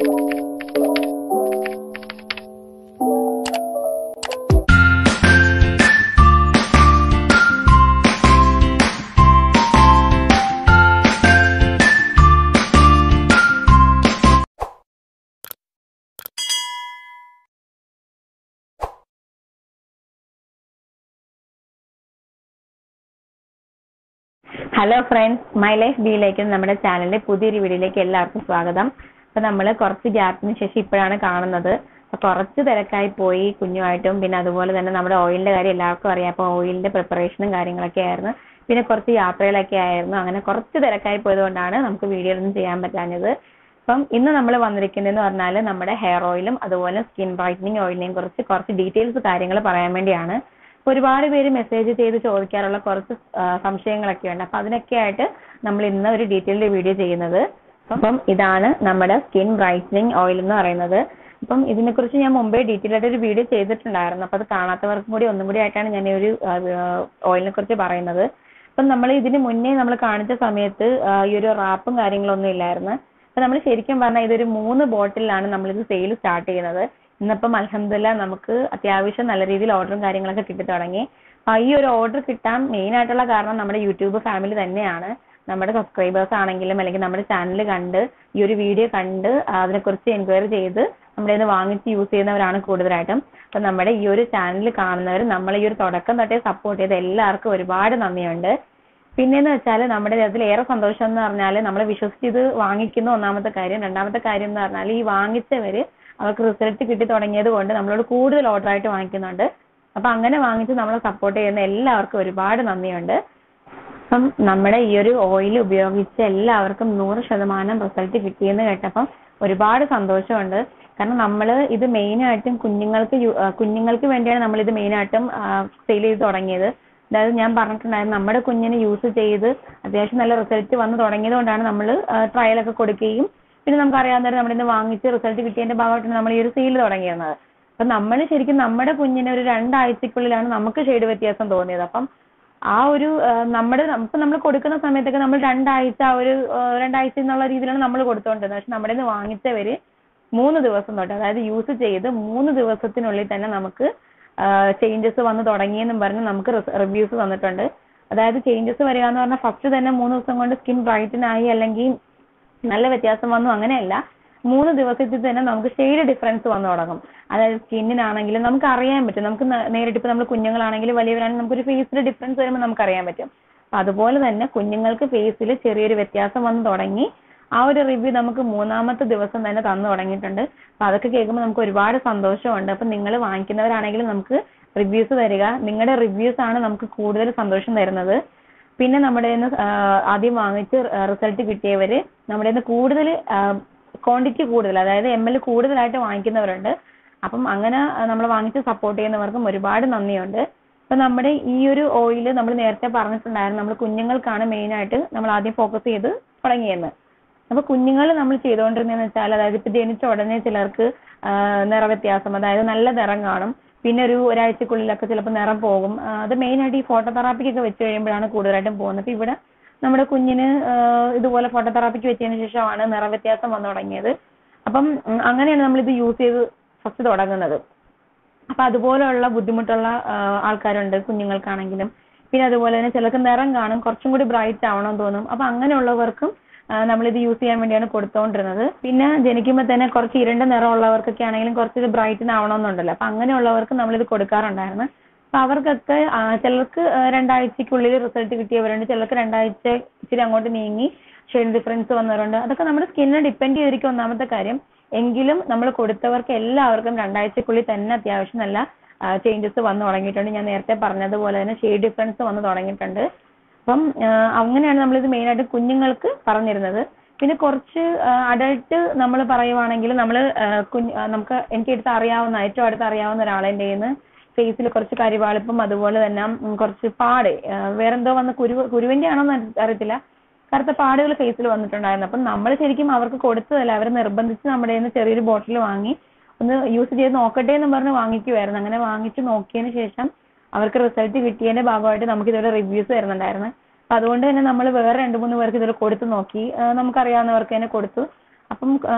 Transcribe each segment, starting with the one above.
hello friends my life ബിയിലേക്ക് നമ്മുടെ ചാനലിന്റെ പുതിയൊരു വീഡിയോയിലേക്ക് എല്ലാവർക്കും സ്വാഗതം അപ്പൊ നമ്മൾ കുറച്ച് ഗ്യാപ്പിന് ശേഷം ഇപ്പോഴാണ് കാണുന്നത് അപ്പൊ കുറച്ച് തിരക്കായി പോയി കുഞ്ഞുമായിട്ടും പിന്നെ അതുപോലെ തന്നെ നമ്മുടെ ഓയിലിന്റെ കാര്യം എല്ലാവർക്കും അറിയാം അപ്പൊ ഓയിലിന്റെ പ്രിപ്പറേഷനും കാര്യങ്ങളൊക്കെ ആയിരുന്നു പിന്നെ കുറച്ച് യാത്രകളൊക്കെ ആയിരുന്നു അങ്ങനെ കുറച്ച് തിരക്കായി പോയതുകൊണ്ടാണ് നമുക്ക് വീഡിയോ ഒന്നും ചെയ്യാൻ പറ്റാഞ്ഞത് അപ്പം ഇന്ന് നമ്മൾ വന്നിരിക്കുന്നതെന്ന് പറഞ്ഞാൽ നമ്മുടെ ഹെയർ ഓയിലും അതുപോലെ സ്കിൻ ബ്രൈറ്റനിങ് ഓയിലിനെയും കുറിച്ച് കുറച്ച് ഡീറ്റെയിൽസ് കാര്യങ്ങൾ പറയാൻ വേണ്ടിയാണ് അപ്പൊ ഒരുപാട് പേര് മെസ്സേജ് ചെയ്ത് ചോദിക്കാറുള്ള കുറച്ച് ആ, സംശയങ്ങളൊക്കെ ഉണ്ട് അപ്പൊ അതിനൊക്കെ ആയിട്ട് നമ്മൾ ഇന്ന് ഒരു ഡീറ്റെയിൽഡ് വീഡിയോ ചെയ്യുന്നത് അപ്പം ഇതാണ് നമ്മുടെ സ്കിൻ ബ്രൈറ്റനിങ് ഓയിൽ എന്ന് പറയുന്നത് അപ്പം ഇതിനെക്കുറിച്ച് ഞാൻ മുമ്പേ ഡീറ്റെയിൽ ആയിട്ട് ഒരു വീഡിയോ ചെയ്തിട്ടുണ്ടായിരുന്നു അപ്പൊ അത് കാണാത്തവർക്കും കൂടി ഒന്നും കൂടി ആയിട്ടാണ് ഞാൻ ഈ ഒരു ഓയിലിനെ കുറിച്ച് പറയുന്നത് അപ്പം നമ്മൾ ഇതിന് മുന്നേ നമ്മൾ കാണിച്ച സമയത്ത് ആ, ഈ ഒരു റാപ്പും കാര്യങ്ങളൊന്നും ഇല്ലായിരുന്നു അപ്പൊ നമ്മൾ ശരിക്കും പറഞ്ഞാൽ ഇതൊരു മൂന്ന് ബോട്ടിലാണ് നമ്മൾ ഇത് സെയിൽ സ്റ്റാർട്ട് ചെയ്യുന്നത് ഇന്നിപ്പം അൽഹംദുലില്ലാ നമുക്ക് അത്യാവശ്യം നല്ല രീതിയിൽ ഓർഡറും കാര്യങ്ങളൊക്കെ കിട്ടി തുടങ്ങി അപ്പൊ ഈ ഒരു ഓർഡർ കിട്ടാൻ മെയിൻ ആയിട്ടുള്ള കാരണം നമ്മുടെ യൂട്യൂബ് ഫാമിലി തന്നെയാണ് നമ്മുടെ സബ്സ്ക്രൈബേഴ്സ് ആണെങ്കിലും അല്ലെങ്കിൽ നമ്മുടെ ചാനൽ കണ്ട് ഈ ഒരു വീഡിയോ കണ്ട് അതിനെക്കുറിച്ച് എൻക്വയറി ചെയ്ത് നമ്മുടെ കയ്യിൽ നിന്ന് വാങ്ങിച്ച് യൂസ് ചെയ്യുന്നവരാണ് കൂടുതലായിട്ടും അപ്പൊ നമ്മുടെ ഈ ഒരു ചാനൽ കാണുന്നവർ നമ്മളെ ഈ ഒരു തുടക്കം തൊട്ടേ സപ്പോർട്ട് ചെയ്ത എല്ലാവർക്കും ഒരുപാട് നന്ദിയുണ്ട് പിന്നെന്ന് വെച്ചാൽ നമ്മുടെ അതിൽ ഏറെ സന്തോഷം എന്ന് പറഞ്ഞാൽ നമ്മൾ വിശ്വസിച്ച് ഇത് വാങ്ങിക്കുന്ന ഒന്നാമത്തെ കാര്യം രണ്ടാമത്തെ കാര്യം എന്ന് പറഞ്ഞാൽ ഈ വാങ്ങിച്ചവര് അവർക്ക് റിസൾട്ട് കിട്ടി തുടങ്ങിയത് കൊണ്ട് നമ്മളോട് കൂടുതൽ ഓർഡർ ആയിട്ട് വാങ്ങിക്കുന്നുണ്ട് അപ്പൊ അങ്ങനെ വാങ്ങിച്ച് നമ്മളെ സപ്പോർട്ട് ചെയ്യുന്ന എല്ലാവർക്കും ഒരുപാട് നന്ദിയുണ്ട് അപ്പം നമ്മുടെ ഈ ഒരു ഓയിൽ ഉപയോഗിച്ച് എല്ലാവർക്കും നൂറ് ശതമാനം റിസൾട്ട് കിട്ടിയെന്ന് കേട്ടപ്പം ഒരുപാട് സന്തോഷമുണ്ട് കാരണം നമ്മൾ ഇത് മെയിൻ ആയിട്ടും കുഞ്ഞുങ്ങൾക്ക് യു- ആ, കുഞ്ഞുങ്ങൾക്ക് വേണ്ടിയാണ് നമ്മൾ ഇത് മെയിൻ ആയിട്ടും സെയിൽ ചെയ്ത് തുടങ്ങിയത് അതായത് ഞാൻ പറഞ്ഞിട്ടുണ്ടായിരുന്നു നമ്മുടെ കുഞ്ഞിന് യൂസ് ചെയ്ത് അത്യാവശ്യം നല്ല റിസൾട്ട് വന്ന് തുടങ്ങിയത് കൊണ്ടാണ് നമ്മൾ ട്രയൽ ഒക്കെ കൊടുക്കുകയും പിന്നെ നമുക്ക് അറിയാവുന്നവർ നമ്മുടെ നിന്ന് വാങ്ങിച്ച് റിസൾട്ട് കിട്ടിയതിന്റെ ഭാഗമായിട്ടാണ് നമ്മൾ ഈ ഒരു സെയിൽ തുടങ്ങിയിരുന്നത് അപ്പൊ നമ്മൾ ശരിക്കും നമ്മുടെ കുഞ്ഞിന് ഒരു രണ്ടാഴ്ചക്കുള്ളിലാണ് നമുക്ക് ഷെയ്ഡ് വ്യത്യാസം തോന്നിയത് അപ്പം ആ ഒരു ആ, നമ്മുടെ ഇപ്പൊ നമ്മൾ കൊടുക്കുന്ന സമയത്തൊക്കെ നമ്മൾ രണ്ടാഴ്ച ആ ഒരു ആ, രണ്ടാഴ്ച എന്നുള്ള രീതിയിലാണ് നമ്മൾ കൊടുത്തോണ്ടിരുന്നത് പക്ഷെ നമ്മുടെ നിന്ന് വാങ്ങിച്ചവര് മൂന്ന് ദിവസം തൊട്ട് അതായത് യൂസ് ചെയ്ത് മൂന്ന് ദിവസത്തിനുള്ളിൽ തന്നെ നമുക്ക് ചേഞ്ചസ് വന്ന് തുടങ്ങിയെന്നും പറഞ്ഞ് നമുക്ക് റിവ്യൂസ് തന്നിട്ടുണ്ട് അതായത് ചേഞ്ചസ് വരിക എന്ന് പറഞ്ഞാൽ ഫസ്റ്റ് തന്നെ മൂന്ന് ദിവസം കൊണ്ട് സ്കിൻ ബ്രൈറ്റൻ ആയി അല്ലെങ്കിൽ നല്ല വ്യത്യാസം വന്നു അങ്ങനെയല്ല മൂന്ന് ദിവസത്തിൽ തന്നെ നമുക്ക് ഷെയ്ഡ് ഡിഫറൻസ് വന്നു തുടങ്ങും അതായത് സ്കിന്നിനാണെങ്കിലും നമുക്ക് അറിയാൻ പറ്റും നമുക്ക് ന- നേരിട്ട് ഇപ്പൊ നമ്മൾ കുഞ്ഞുങ്ങളാണെങ്കിലും വലിയവരാണെങ്കിലും നമുക്കൊരു ഫേസിൽ ഡിഫറൻസ് വരുമ്പോൾ നമുക്ക് അറിയാൻ പറ്റും അപ്പൊ അതുപോലെ തന്നെ കുഞ്ഞുങ്ങൾക്ക് ഫേസിൽ ചെറിയൊരു വ്യത്യാസം വന്നു തുടങ്ങി ആ ഒരു റിവ്യൂ നമുക്ക് മൂന്നാമത്തെ ദിവസം തന്നെ തന്നു തുടങ്ങിയിട്ടുണ്ട് അപ്പൊ അതൊക്കെ കേൾക്കുമ്പോൾ നമുക്ക് ഒരുപാട് സന്തോഷമുണ്ട് അപ്പൊ നിങ്ങൾ വാങ്ങിക്കുന്നവരാണെങ്കിലും നമുക്ക് റിവ്യൂസ് തരിക നിങ്ങളുടെ റിവ്യൂസ് ആണ് നമുക്ക് കൂടുതൽ സന്തോഷം തരുന്നത് പിന്നെ നമ്മുടെ കയ്യിന്ന് ആഹ് ആദ്യം വാങ്ങിച്ച് റിസൾട്ട് കിട്ടിയവര് നമ്മുടെ കയ്യിന്ന് കൂടുതൽ ക്വാണ്ടിറ്റി കൂടുതൽ അതായത് എം എൽ കൂടുതലായിട്ട് വാങ്ങിക്കുന്നവരുണ്ട് അപ്പം അങ്ങനെ നമ്മൾ വാങ്ങിച്ച് സപ്പോർട്ട് ചെയ്യുന്നവർക്കും ഒരുപാട് നന്ദിയുണ്ട് അപ്പൊ നമ്മുടെ ഈ ഒരു ഓയിൽ നമ്മൾ നേരത്തെ പറഞ്ഞിട്ടുണ്ടായിരുന്നു നമ്മൾ കുഞ്ഞുങ്ങൾക്കാണ് മെയിൻ ആയിട്ട് നമ്മൾ ആദ്യം ഫോക്കസ് ചെയ്ത് തുടങ്ങിയെന്ന് അപ്പൊ കുഞ്ഞുങ്ങൾ നമ്മൾ ചെയ്തുകൊണ്ടിരുന്നതെന്ന് വെച്ചാൽ അതായത് ഇപ്പൊ ജനിച്ച ഉടനെ ചിലർക്ക് ആ, നിറവ്യത്യാസം അതായത് നല്ല നിറം കാണും പിന്നെ ഒരു ഒരാഴ്ചക്കുള്ളിലൊക്കെ ചിലപ്പോൾ നിറം പോകും ആ, അത് മെയിൻ ആയിട്ട് ഈ ഫോട്ടോതെറാപ്പിക്കൊക്കെ വെച്ച് കഴിയുമ്പോഴാണ് കൂടുതലായിട്ടും പോകുന്നത് അപ്പൊ ഇവിടെ നമ്മുടെ കുഞ്ഞിന് ആ, ഇതുപോലെ ഫോട്ടോതെറാപ്പിക്ക് വെച്ചതിന് ശേഷമാണ് നിറവ്യത്യാസം വന്നു തുടങ്ങിയത് അപ്പം ഉം, അങ്ങനെയാണ് നമ്മൾ ഇത് യൂസ് ചെയ്ത് ഫസ്റ്റ് തുടങ്ങുന്നത് അപ്പൊ അതുപോലെയുള്ള ബുദ്ധിമുട്ടുള്ള ആ, ആൾക്കാരുണ്ട് കുഞ്ഞുങ്ങൾക്കാണെങ്കിലും പിന്നെ അതുപോലെ തന്നെ ചിലർക്ക് നിറം കാണും കുറച്ചും കൂടി ബ്രൈറ്റ് ആവണം തോന്നും അപ്പൊ അങ്ങനെയുള്ളവർക്കും നമ്മൾ ഇത് യൂസ് ചെയ്യാൻ വേണ്ടിയാണ് കൊടുത്തോണ്ടിരുന്നത് പിന്നെ ജനിക്കുമ്പോൾ തന്നെ കുറച്ച് ഇരുണ്ട നിറമുള്ളവർക്കൊക്കെ ആണെങ്കിലും കുറച്ച് ബ്രൈറ്റൻ ആവണമെന്നുണ്ടല്ലോ അപ്പൊ അങ്ങനെയുള്ളവർക്ക് നമ്മൾ ഇത് കൊടുക്കാറുണ്ടായിരുന്നു അപ്പൊ അവർക്കൊക്കെ ആ, ചിലർക്ക് ആ, രണ്ടാഴ്ചക്കുള്ളിൽ റിസൾട്ട് കിട്ടിയവരുണ്ട് ചിലർക്ക് രണ്ടാഴ്ച ഇച്ചിരി അങ്ങോട്ട് നീങ്ങി ഷെയ്ഡ് ഡിഫറൻസ് വന്നവരുണ്ട് അതൊക്കെ നമ്മുടെ സ്കിന്നിനെ ഡിപ്പെൻഡ് ചെയ്തിരിക്കും ഒന്നാമത്തെ കാര്യം എങ്കിലും നമ്മൾ കൊടുത്തവർക്ക് എല്ലാവർക്കും രണ്ടാഴ്ചക്കുള്ളിൽ തന്നെ അത്യാവശ്യം നല്ല ചേഞ്ചസ് വന്നു തുടങ്ങിയിട്ടുണ്ട് ഞാൻ നേരത്തെ പറഞ്ഞതുപോലെ തന്നെ ഷെയ്ഡ് ഡിഫറൻസ് വന്നു തുടങ്ങിയിട്ടുണ്ട് അപ്പം ആ, അങ്ങനെയാണ് നമ്മളിത് മെയിൻ ആയിട്ട് കുഞ്ഞുങ്ങൾക്ക് പറഞ്ഞിരുന്നത് പിന്നെ കുറച്ച് അഡൾട്ട് നമ്മൾ പറയുവാണെങ്കിൽ നമ്മൾ കുഞ്ഞ് ആ, നമുക്ക് എനിക്ക് അടുത്ത് അറിയാവുന്ന ഏറ്റവും അടുത്ത് അറിയാവുന്ന ഒരാളെ എൻ്റെ കയ്യിൽ നിന്ന് ഫേസിൽ കുറച്ച് കരിവാളിപ്പും അതുപോലെ തന്നെ ഉം, കുറച്ച് പാട് ആ, വേറെന്തോ വന്ന കുരു കുരുവിന്റെ ആണോ എന്ന് അറിയത്തില്ല കറുത്ത പാടുകൾ ഫേസിൽ വന്നിട്ടുണ്ടായിരുന്നു അപ്പം നമ്മൾ ശരിക്കും അവർക്ക് കൊടുത്തതല്ല അവർ നിർബന്ധിച്ച് നമ്മുടെ കയ്യിൽ നിന്ന് ചെറിയൊരു ബോട്ടിൽ വാങ്ങി ഒന്ന് യൂസ് ചെയ്ത് നോക്കട്ടെ എന്ന് പറഞ്ഞ് വാങ്ങിക്കുമായിരുന്നു അങ്ങനെ വാങ്ങിച്ച് നോക്കിയതിന് ശേഷം അവർക്ക് റിസൾട്ട് കിട്ടിയതിന്റെ ഭാഗമായിട്ട് നമുക്ക് ഇതുപോലെ റിവ്യൂസ് വരുന്നുണ്ടായിരുന്നു അപ്പൊ അതുകൊണ്ട് തന്നെ നമ്മൾ വേറെ രണ്ട് മൂന്ന് പേർക്ക് ഇതുപോലെ കൊടുത്തു നോക്കി ആ, നമുക്കറിയാവുന്നവർക്ക് തന്നെ കൊടുത്തു അപ്പം ആ,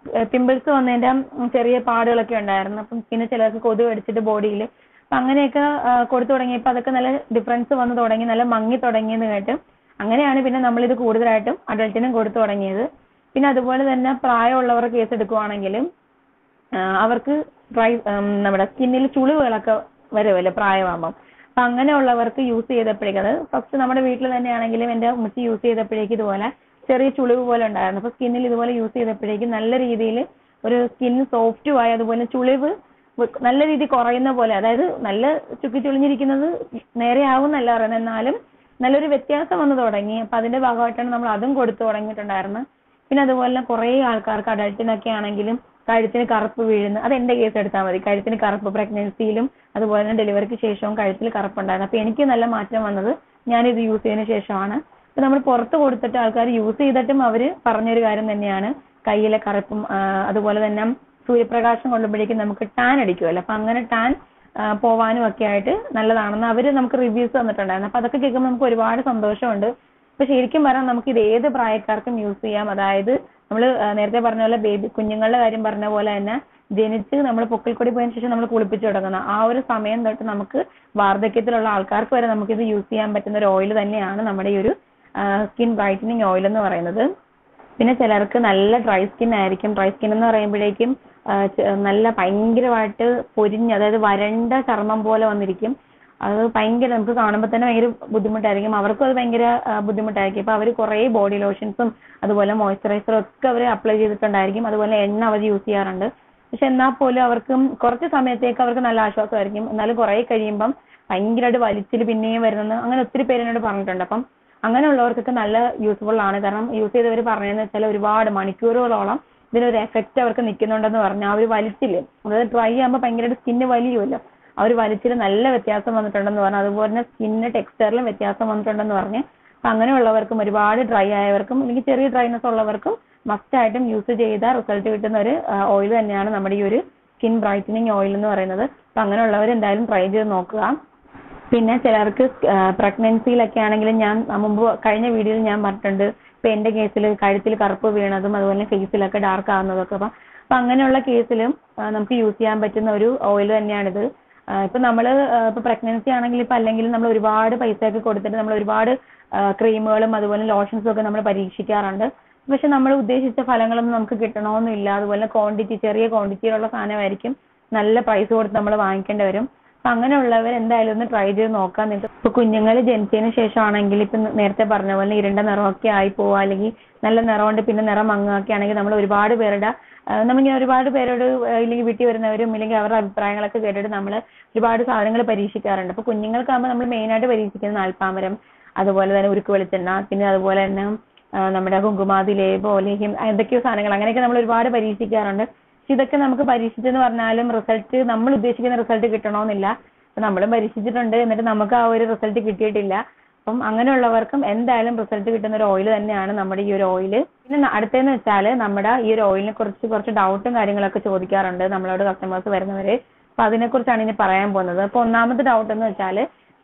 പിമ്പിൾസ് വന്നതിന്റെ ഉം, ചെറിയ പാടുകളൊക്കെ ഉണ്ടായിരുന്നു അപ്പം പിന്നെ ചിലർക്ക് കൊതു കടിച്ചിട്ട് ബോഡിയിൽ അപ്പൊ അങ്ങനെയൊക്കെ ആ, കൊടുത്തു തുടങ്ങിയപ്പോൾ അതൊക്കെ നല്ല ഡിഫറൻസ് വന്നു തുടങ്ങി നല്ല മങ്ങി തുടങ്ങിയെന്ന് കേട്ട് അങ്ങനെയാണ് പിന്നെ നമ്മളിത് കൂടുതലായിട്ടും അഡൾട്ടിനും കൊടുത്തു തുടങ്ങിയത് പിന്നെ അതുപോലെ തന്നെ പ്രായമുള്ളവർ കേസ് എടുക്കുവാണെങ്കിലും ആ, അവർക്ക് ഡ്രൈ ഉം, നമ്മുടെ സ്കിന്നിൽ ചുളിവുകളൊക്കെ വരുമല്ലോ പ്രായമാകുമ്പം അപ്പൊ അങ്ങനെയുള്ളവർക്ക് യൂസ് ചെയ്തപ്പോഴേക്കും അത് ഫസ്റ്റ് നമ്മുടെ വീട്ടിൽ തന്നെയാണെങ്കിലും എന്റെ ഉമ്മച്ചി യൂസ് ചെയ്തപ്പോഴേക്കും ഇതുപോലെ ചെറിയ ചുളിവ് പോലെ ഉണ്ടായിരുന്നു അപ്പൊ സ്കിന്നിൽ ഇതുപോലെ യൂസ് ചെയ്തപ്പോഴേക്കും നല്ല രീതിയിൽ ഒരു സ്കിൻ സോഫ്റ്റും ആയി അതുപോലെ ചുളിവ് വ- നല്ല രീതിയിൽ കുറയുന്ന പോലെ അതായത് നല്ല ചുക്കി ചുളിഞ്ഞിരിക്കുന്നത് നേരെ ആവുന്നല്ല പറയുന്നത് എന്നാലും നല്ലൊരു വ്യത്യാസം വന്നു തുടങ്ങി അപ്പൊ അതിന്റെ ഭാഗമായിട്ടാണ് നമ്മൾ അതും കൊടുത്തു തുടങ്ങിയിട്ടുണ്ടായിരുന്നു പിന്നെ അതുപോലെ തന്നെ കുറേ ആൾക്കാർക്ക് അഡൾട്ടിനൊക്കെ ആണെങ്കിലും കഴുത്തിന് കറുപ്പ് വീഴുന്നു അത് എന്റെ കേസ് എടുത്താൽ മതി കഴുത്തിന് കറുപ്പ് പ്രഗ്നൻസിയിലും അതുപോലെ തന്നെ ഡെലിവറിക്ക് ശേഷവും കഴുത്തിൽ കറുപ്പുണ്ടായിരുന്നു അപ്പൊ എനിക്ക് നല്ല മാറ്റം വന്നത് ഞാനിത് യൂസ് ചെയ്തതിന് ശേഷമാണ് ഇപ്പൊ നമ്മൾ പുറത്ത് കൊടുത്തിട്ട് ആൾക്കാർ യൂസ് ചെയ്തിട്ടും അവര് പറഞ്ഞൊരു കാര്യം തന്നെയാണ് കയ്യിലെ കറുപ്പും ആ, അതുപോലെ തന്നെ സൂര്യപ്രകാശം കൊള്ളുമ്പോഴേക്കും നമുക്ക് ടാൻ അടിക്കുമല്ലോ അപ്പൊ അങ്ങനെ ടാൻ പോവാനും ഒക്കെ ആയിട്ട് നല്ലതാണെന്ന് അവര് നമുക്ക് റിവ്യൂസ് തന്നിട്ടുണ്ടായിരുന്നു അപ്പൊ അതൊക്കെ കേൾക്കുമ്പോൾ നമുക്ക് ഒരുപാട് സന്തോഷമുണ്ട് ഇപ്പൊ ശരിക്കും പറഞ്ഞാൽ നമുക്ക് ഇത് ഏത് പ്രായക്കാർക്കും യൂസ് ചെയ്യാം അതായത് നമ്മൾ നേരത്തെ പറഞ്ഞ പോലെ ബേബി കുഞ്ഞുങ്ങളുടെ കാര്യം പറഞ്ഞ പോലെ തന്നെ ജനിച്ച് നമ്മൾ പൊക്കിൾക്കൊടി പോയതിനു ശേഷം നമ്മൾ കുളിപ്പിച്ചു തുടങ്ങുന്ന ആ ഒരു സമയം തൊട്ട് നമുക്ക് വാർദ്ധക്യത്തിലുള്ള ആൾക്കാർക്ക് വരെ നമുക്ക് ഇത് യൂസ് ചെയ്യാൻ പറ്റുന്ന ഒരു ഓയിൽ തന്നെയാണ് നമ്മുടെ ഈ ഒരു സ്കിൻ ബ്രൈറ്റനിങ് ഓയിൽ എന്ന് പറയുന്നത് പിന്നെ ചിലർക്ക് നല്ല ഡ്രൈ സ്കിൻ ആയിരിക്കും ഡ്രൈ സ്കിൻ എന്ന് പറയുമ്പോഴേക്കും ആ, ച- നല്ല ഭയങ്കരമായിട്ട് പൊരിഞ്ഞ് അതായത് വരണ്ട ചർമ്മം പോലെ വന്നിരിക്കും അത് ഭയങ്കര നമുക്ക് കാണുമ്പോൾ തന്നെ ഭയങ്കര ബുദ്ധിമുട്ടായിരിക്കും അവർക്കും അത് ഭയങ്കര ആ, ബുദ്ധിമുട്ടായിരിക്കും അപ്പൊ അവർ കുറേ ബോഡി ലോഷൻസും അതുപോലെ മോയ്സ്ചറൈസറും ഒക്കെ അവർ അപ്ലൈ ചെയ്തിട്ടുണ്ടായിരിക്കും അതുപോലെ എണ്ണ അവർ യൂസ് ചെയ്യാറുണ്ട് പക്ഷെ എന്നാൽ പോലും അവർക്ക് കുറച്ച് സമയത്തേക്ക് അവർക്ക് നല്ല ആശ്വാസമായിരിക്കും എന്നാലും കുറെ കഴിയുമ്പം ഭയങ്കരമായിട്ട് വലിച്ചിൽ പിന്നെയും വരുന്നത് അങ്ങനെ ഒത്തിരി പേര് എന്നോട് പറഞ്ഞിട്ടുണ്ട് അപ്പം അങ്ങനെയുള്ളവർക്കൊക്കെ നല്ല യൂസ്ഫുൾ ആണ് കാരണം യൂസ് ചെയ്തവർ പറഞ്ഞതെന്ന് വെച്ചാൽ ഒരുപാട് മണിക്കൂറുകളോളം ഇതിനൊരു എഫക്റ്റ് അവർക്ക് നിൽക്കുന്നുണ്ടെന്ന് പറഞ്ഞു ആ ഒരു വലിച്ചില് അതായത് ഡ്രൈ ആകുമ്പോൾ ഭയങ്കരമായിട്ട് സ്കിന്ന് വലിയുമല്ലോ ആ ഒരു വലിച്ചിൽ നല്ല വ്യത്യാസം വന്നിട്ടുണ്ടെന്ന് പറഞ്ഞു അതുപോലെ തന്നെ സ്കിന്നിന്റെ ടെക്സ്ചറിലും വ്യത്യാസം വന്നിട്ടുണ്ടെന്ന് പറഞ്ഞ് അപ്പൊ അങ്ങനെയുള്ളവർക്കും ഒരുപാട് ഡ്രൈ ആയവർക്കും അല്ലെങ്കിൽ ചെറിയ ഡ്രൈനെസ് ഉള്ളവർക്കും മസ്റ്റ് ആയിട്ടും യൂസ് ചെയ്ത റിസൾട്ട് കിട്ടുന്ന ഒരു ഓയിൽ തന്നെയാണ് നമ്മുടെ ഈ ഒരു സ്കിൻ ബ്രൈറ്റനിങ് ഓയിൽ എന്ന് പറയുന്നത് അപ്പൊ അങ്ങനെയുള്ളവർ എന്തായാലും ട്രൈ ചെയ്ത് നോക്കുക പിന്നെ ചിലർക്ക് പ്രഗ്നൻസിയിലൊക്കെ ആണെങ്കിലും ഞാൻ മുമ്പ് കഴിഞ്ഞ വീഡിയോയിൽ ഞാൻ പറഞ്ഞിട്ടുണ്ട് ഇപ്പൊ എന്റെ കേസിൽ കഴുത്തിൽ കറുപ്പ് വീണതും അതുപോലെ ഫേസിലൊക്കെ ഡാർക്ക് ആവുന്നതൊക്കെ അപ്പൊ അപ്പൊ അങ്ങനെയുള്ള കേസിലും ആ, നമുക്ക് യൂസ് ചെയ്യാൻ പറ്റുന്ന ഒരു ഓയിൽ തന്നെയാണിത് ആ, ഇപ്പൊ നമ്മള് ആ, ഇപ്പൊ പ്രഗ്നൻസി ആണെങ്കിൽ ഇപ്പൊ അല്ലെങ്കിൽ നമ്മൾ ഒരുപാട് പൈസയൊക്കെ കൊടുത്തിട്ട് നമ്മൾ ഒരുപാട് ക്രീമുകളും അതുപോലെ ലോഷൻസും ഒക്കെ നമ്മൾ പരീക്ഷിക്കാറുണ്ട് പക്ഷെ നമ്മൾ ഉദ്ദേശിച്ച ഫലങ്ങളൊന്നും നമുക്ക് കിട്ടണമെന്നില്ല അതുപോലെ ക്വാണ്ടിറ്റി ചെറിയ ക്വാണ്ടിറ്റിയിലുള്ള സാധനമായിരിക്കും നല്ല പൈസ കൊടുത്ത് നമ്മൾ വാങ്ങിക്കേണ്ടി വരും അപ്പൊ അങ്ങനെയുള്ളവർ എന്തായാലും ഒന്ന് ട്രൈ ചെയ്ത് നോക്കാൻ നിങ്ങൾക്ക് ഇപ്പൊ കുഞ്ഞുങ്ങൾ ജനിച്ചതിന് ശേഷമാണെങ്കിൽ ഇപ്പൊ നേരത്തെ പറഞ്ഞ പോലെ ഇരുണ്ട നിറമൊക്കെ ആയി പോവുക അല്ലെങ്കിൽ നല്ല നിറമുണ്ട് പിന്നെ നിറം മങ്ങുകയൊക്കെ ആണെങ്കിൽ നമ്മൾ ഒരുപാട് പേരുടെ ആ, നമ്മളിങ്ങനെ ഒരുപാട് പേരോട് ആ, ഇല്ലെങ്കിൽ വീട്ടിൽ വരുന്നവരും ഇല്ലെങ്കിൽ അവരുടെ അഭിപ്രായങ്ങളൊക്കെ കേട്ടിട്ട് നമ്മൾ ഒരുപാട് സാധനങ്ങൾ പരീക്ഷിക്കാറുണ്ട് അപ്പൊ കുഞ്ഞുങ്ങൾക്കാകുമ്പോൾ നമ്മൾ മെയിൻ ആയിട്ട് പരീക്ഷിക്കുന്നത് നാൽപ്പാമരം അതുപോലെ തന്നെ ഉരുക്ക് വെളിച്ചെണ്ണ പിന്നെ അതുപോലെ തന്നെ ആ, നമ്മുടെ കുങ്കുമാതി ലേപോ ലേഹ്യം എന്തൊക്കെയോ സാധനങ്ങൾ അങ്ങനെയൊക്കെ നമ്മൾ ഒരുപാട് പരീക്ഷിക്കാറുണ്ട് പക്ഷെ ഇതൊക്കെ നമുക്ക് പരീക്ഷിച്ചെന്ന് പറഞ്ഞാലും റിസൾട്ട് നമ്മൾ ഉദ്ദേശിക്കുന്ന റിസൾട്ട് കിട്ടണമെന്നില്ല അപ്പൊ നമ്മളും പരീക്ഷിച്ചിട്ടുണ്ട് എന്നിട്ട് നമുക്ക് ആ ഒരു റിസൾട്ട് കിട്ടിയിട്ടില്ല അപ്പം അങ്ങനെയുള്ളവർക്കും എന്തായാലും റിസൾട്ട് കിട്ടുന്ന ഒരു ഓയിൽ തന്നെയാണ് നമ്മുടെ ഈ ഒരു ഓയിൽ പിന്നെ ന- അടുത്തതെന്ന് വെച്ചാൽ നമ്മുടെ ഈ ഒരു ഓയിലിനെ കുറിച്ച് കുറച്ച് ഡൗട്ടും കാര്യങ്ങളൊക്കെ ചോദിക്കാറുണ്ട് നമ്മളോട് കസ്റ്റമേഴ്സ് വരുന്നവര് അപ്പൊ അതിനെ കുറിച്ചാണ് ഇനി പറയാൻ പോകുന്നത് അപ്പൊ ഒന്നാമത്തെ ഡൗട്ട് എന്ന് വെച്ചാൽ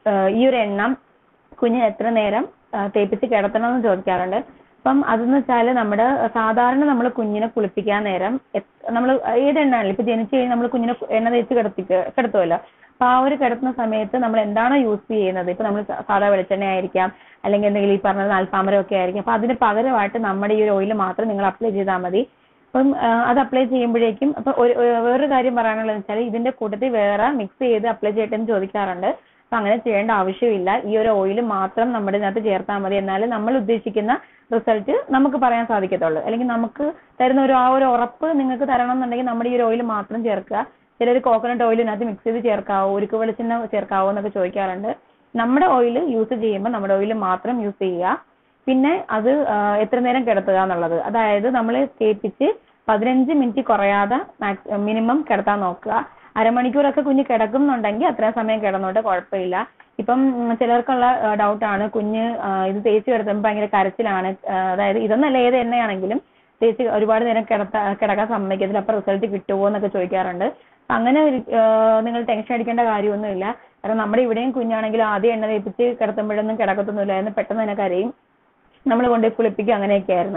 ഈ ഒരു എണ്ണ കുഞ്ഞിന് എത്ര നേരം ആ, തേപ്പിച്ച് കിടത്തണം എന്ന് ചോദിക്കാറുണ്ട് അപ്പം അതെന്ന് വെച്ചാൽ നമ്മുടെ സാധാരണ നമ്മൾ കുഞ്ഞിനെ കുളിപ്പിക്കാൻ നേരം നമ്മൾ ഏത് എണ്ണയാണെങ്കിലും ഇപ്പൊ ജനിച്ചു കഴിഞ്ഞാൽ നമ്മൾ കുഞ്ഞിനെ കു- എണ്ണ തേച്ച് കിടത്തിക്ക് കിടത്തുമല്ലോ അപ്പൊ ആ ഒരു കിടത്തുന്ന സമയത്ത് നമ്മൾ എന്താണോ യൂസ് ചെയ്യുന്നത് ഇപ്പൊ നമ്മൾ സാധാ വെളിച്ചെണ്ണ ആയിരിക്കാം അല്ലെങ്കിൽ എന്തെങ്കിലും ഈ പറഞ്ഞ നാൽപ്പാമരം ഒക്കെ ആയിരിക്കും അപ്പൊ അതിന് പകരമായിട്ട് നമ്മുടെ ഈ ഒരു ഓയിൽ മാത്രം നിങ്ങൾ അപ്ലൈ ചെയ്താൽ മതി അപ്പം ആ, അത് അപ്ലൈ ചെയ്യുമ്പോഴേക്കും അപ്പൊ ഒരു ഒരു- വേറൊരു കാര്യം പറയാനുള്ളത് വെച്ചാൽ ഇതിന്റെ കൂട്ടത്തിൽ വേറെ മിക്സ് ചെയ്ത് അപ്ലൈ ചെയ്യട്ടെ എന്ന് ചോദിക്കാറുണ്ട് അപ്പൊ അങ്ങനെ ചെയ്യേണ്ട ആവശ്യമില്ല ഈ ഒരു ഓയിൽ മാത്രം നമ്മുടെ ഇതിനകത്ത് ചേർത്താൽ മതി എന്നാലും നമ്മൾ ഉദ്ദേശിക്കുന്ന റിസൾട്ട് നമുക്ക് പറയാൻ സാധിക്കത്തുള്ളൂ അല്ലെങ്കിൽ നമുക്ക് തരുന്ന ഒരു ആ ഒരു ഉറപ്പ് നിങ്ങൾക്ക് തരണം എന്നുണ്ടെങ്കിൽ നമ്മുടെ ഈ ഒരു ഓയിൽ മാത്രം ചേർക്കുക ചിലർ കോക്കനട്ട് ഓയിൽ ഇതിനകത്ത് മിക്സ് ചെയ്ത് ചേർക്കാവോ ഉരുക്ക് വെളിച്ചെണ്ണ ചേർക്കാവോ എന്നൊക്കെ ചോദിക്കാറുണ്ട് നമ്മുടെ ഓയിൽ യൂസ് ചെയ്യുമ്പോൾ നമ്മുടെ ഓയിൽ മാത്രം യൂസ് ചെയ്യുക പിന്നെ അത് ആ, എത്ര നേരം കിടത്തുക എന്നുള്ളത് അതായത് നമ്മൾ തേപ്പിച്ച് പതിനഞ്ച് മിനിറ്റ് കുറയാതെ മിനിമം കിടത്താൻ നോക്കുക അരമണിക്കൂറൊക്കെ കുഞ്ഞ് കിടക്കുന്നുണ്ടെങ്കിൽ അത്രയും സമയം കിടന്നോട്ടെ കുഴപ്പമില്ല ഇപ്പം ഉം, ചിലർക്കുള്ള ഡൗട്ടാണ് കുഞ്ഞ് ആ, ഇത് തേച്ച് കിടത്തുമ്പോൾ ഭയങ്കര കരച്ചിലാണ് ആ, അതായത് ഇതൊന്നല്ല ഏത് എണ്ണയാണെങ്കിലും തേച്ച് ഒരുപാട് നേരം കിടത്താ കിടക്കാൻ സമ്മതിക്കത്തില്ല അപ്പൊ റിസൾട്ട് കിട്ടുമോ എന്നൊക്കെ ചോദിക്കാറുണ്ട് അങ്ങനെ ഒരു, ആ, നിങ്ങൾ ടെൻഷൻ അടിക്കേണ്ട കാര്യമൊന്നുമില്ല കാരണം നമ്മുടെ ഇവിടെയും കുഞ്ഞാണെങ്കിൽ ആദ്യം എണ്ണ തേപ്പിച്ച് കിടത്തുമ്പോഴൊന്നും കിടക്കത്തൊന്നുമില്ലായിരുന്നു പെട്ടെന്ന് തന്നെ കരയും നമ്മൾ കൊണ്ടുപോയി കുളിപ്പിക്കുക അങ്ങനെയൊക്കെ ആയിരുന്നു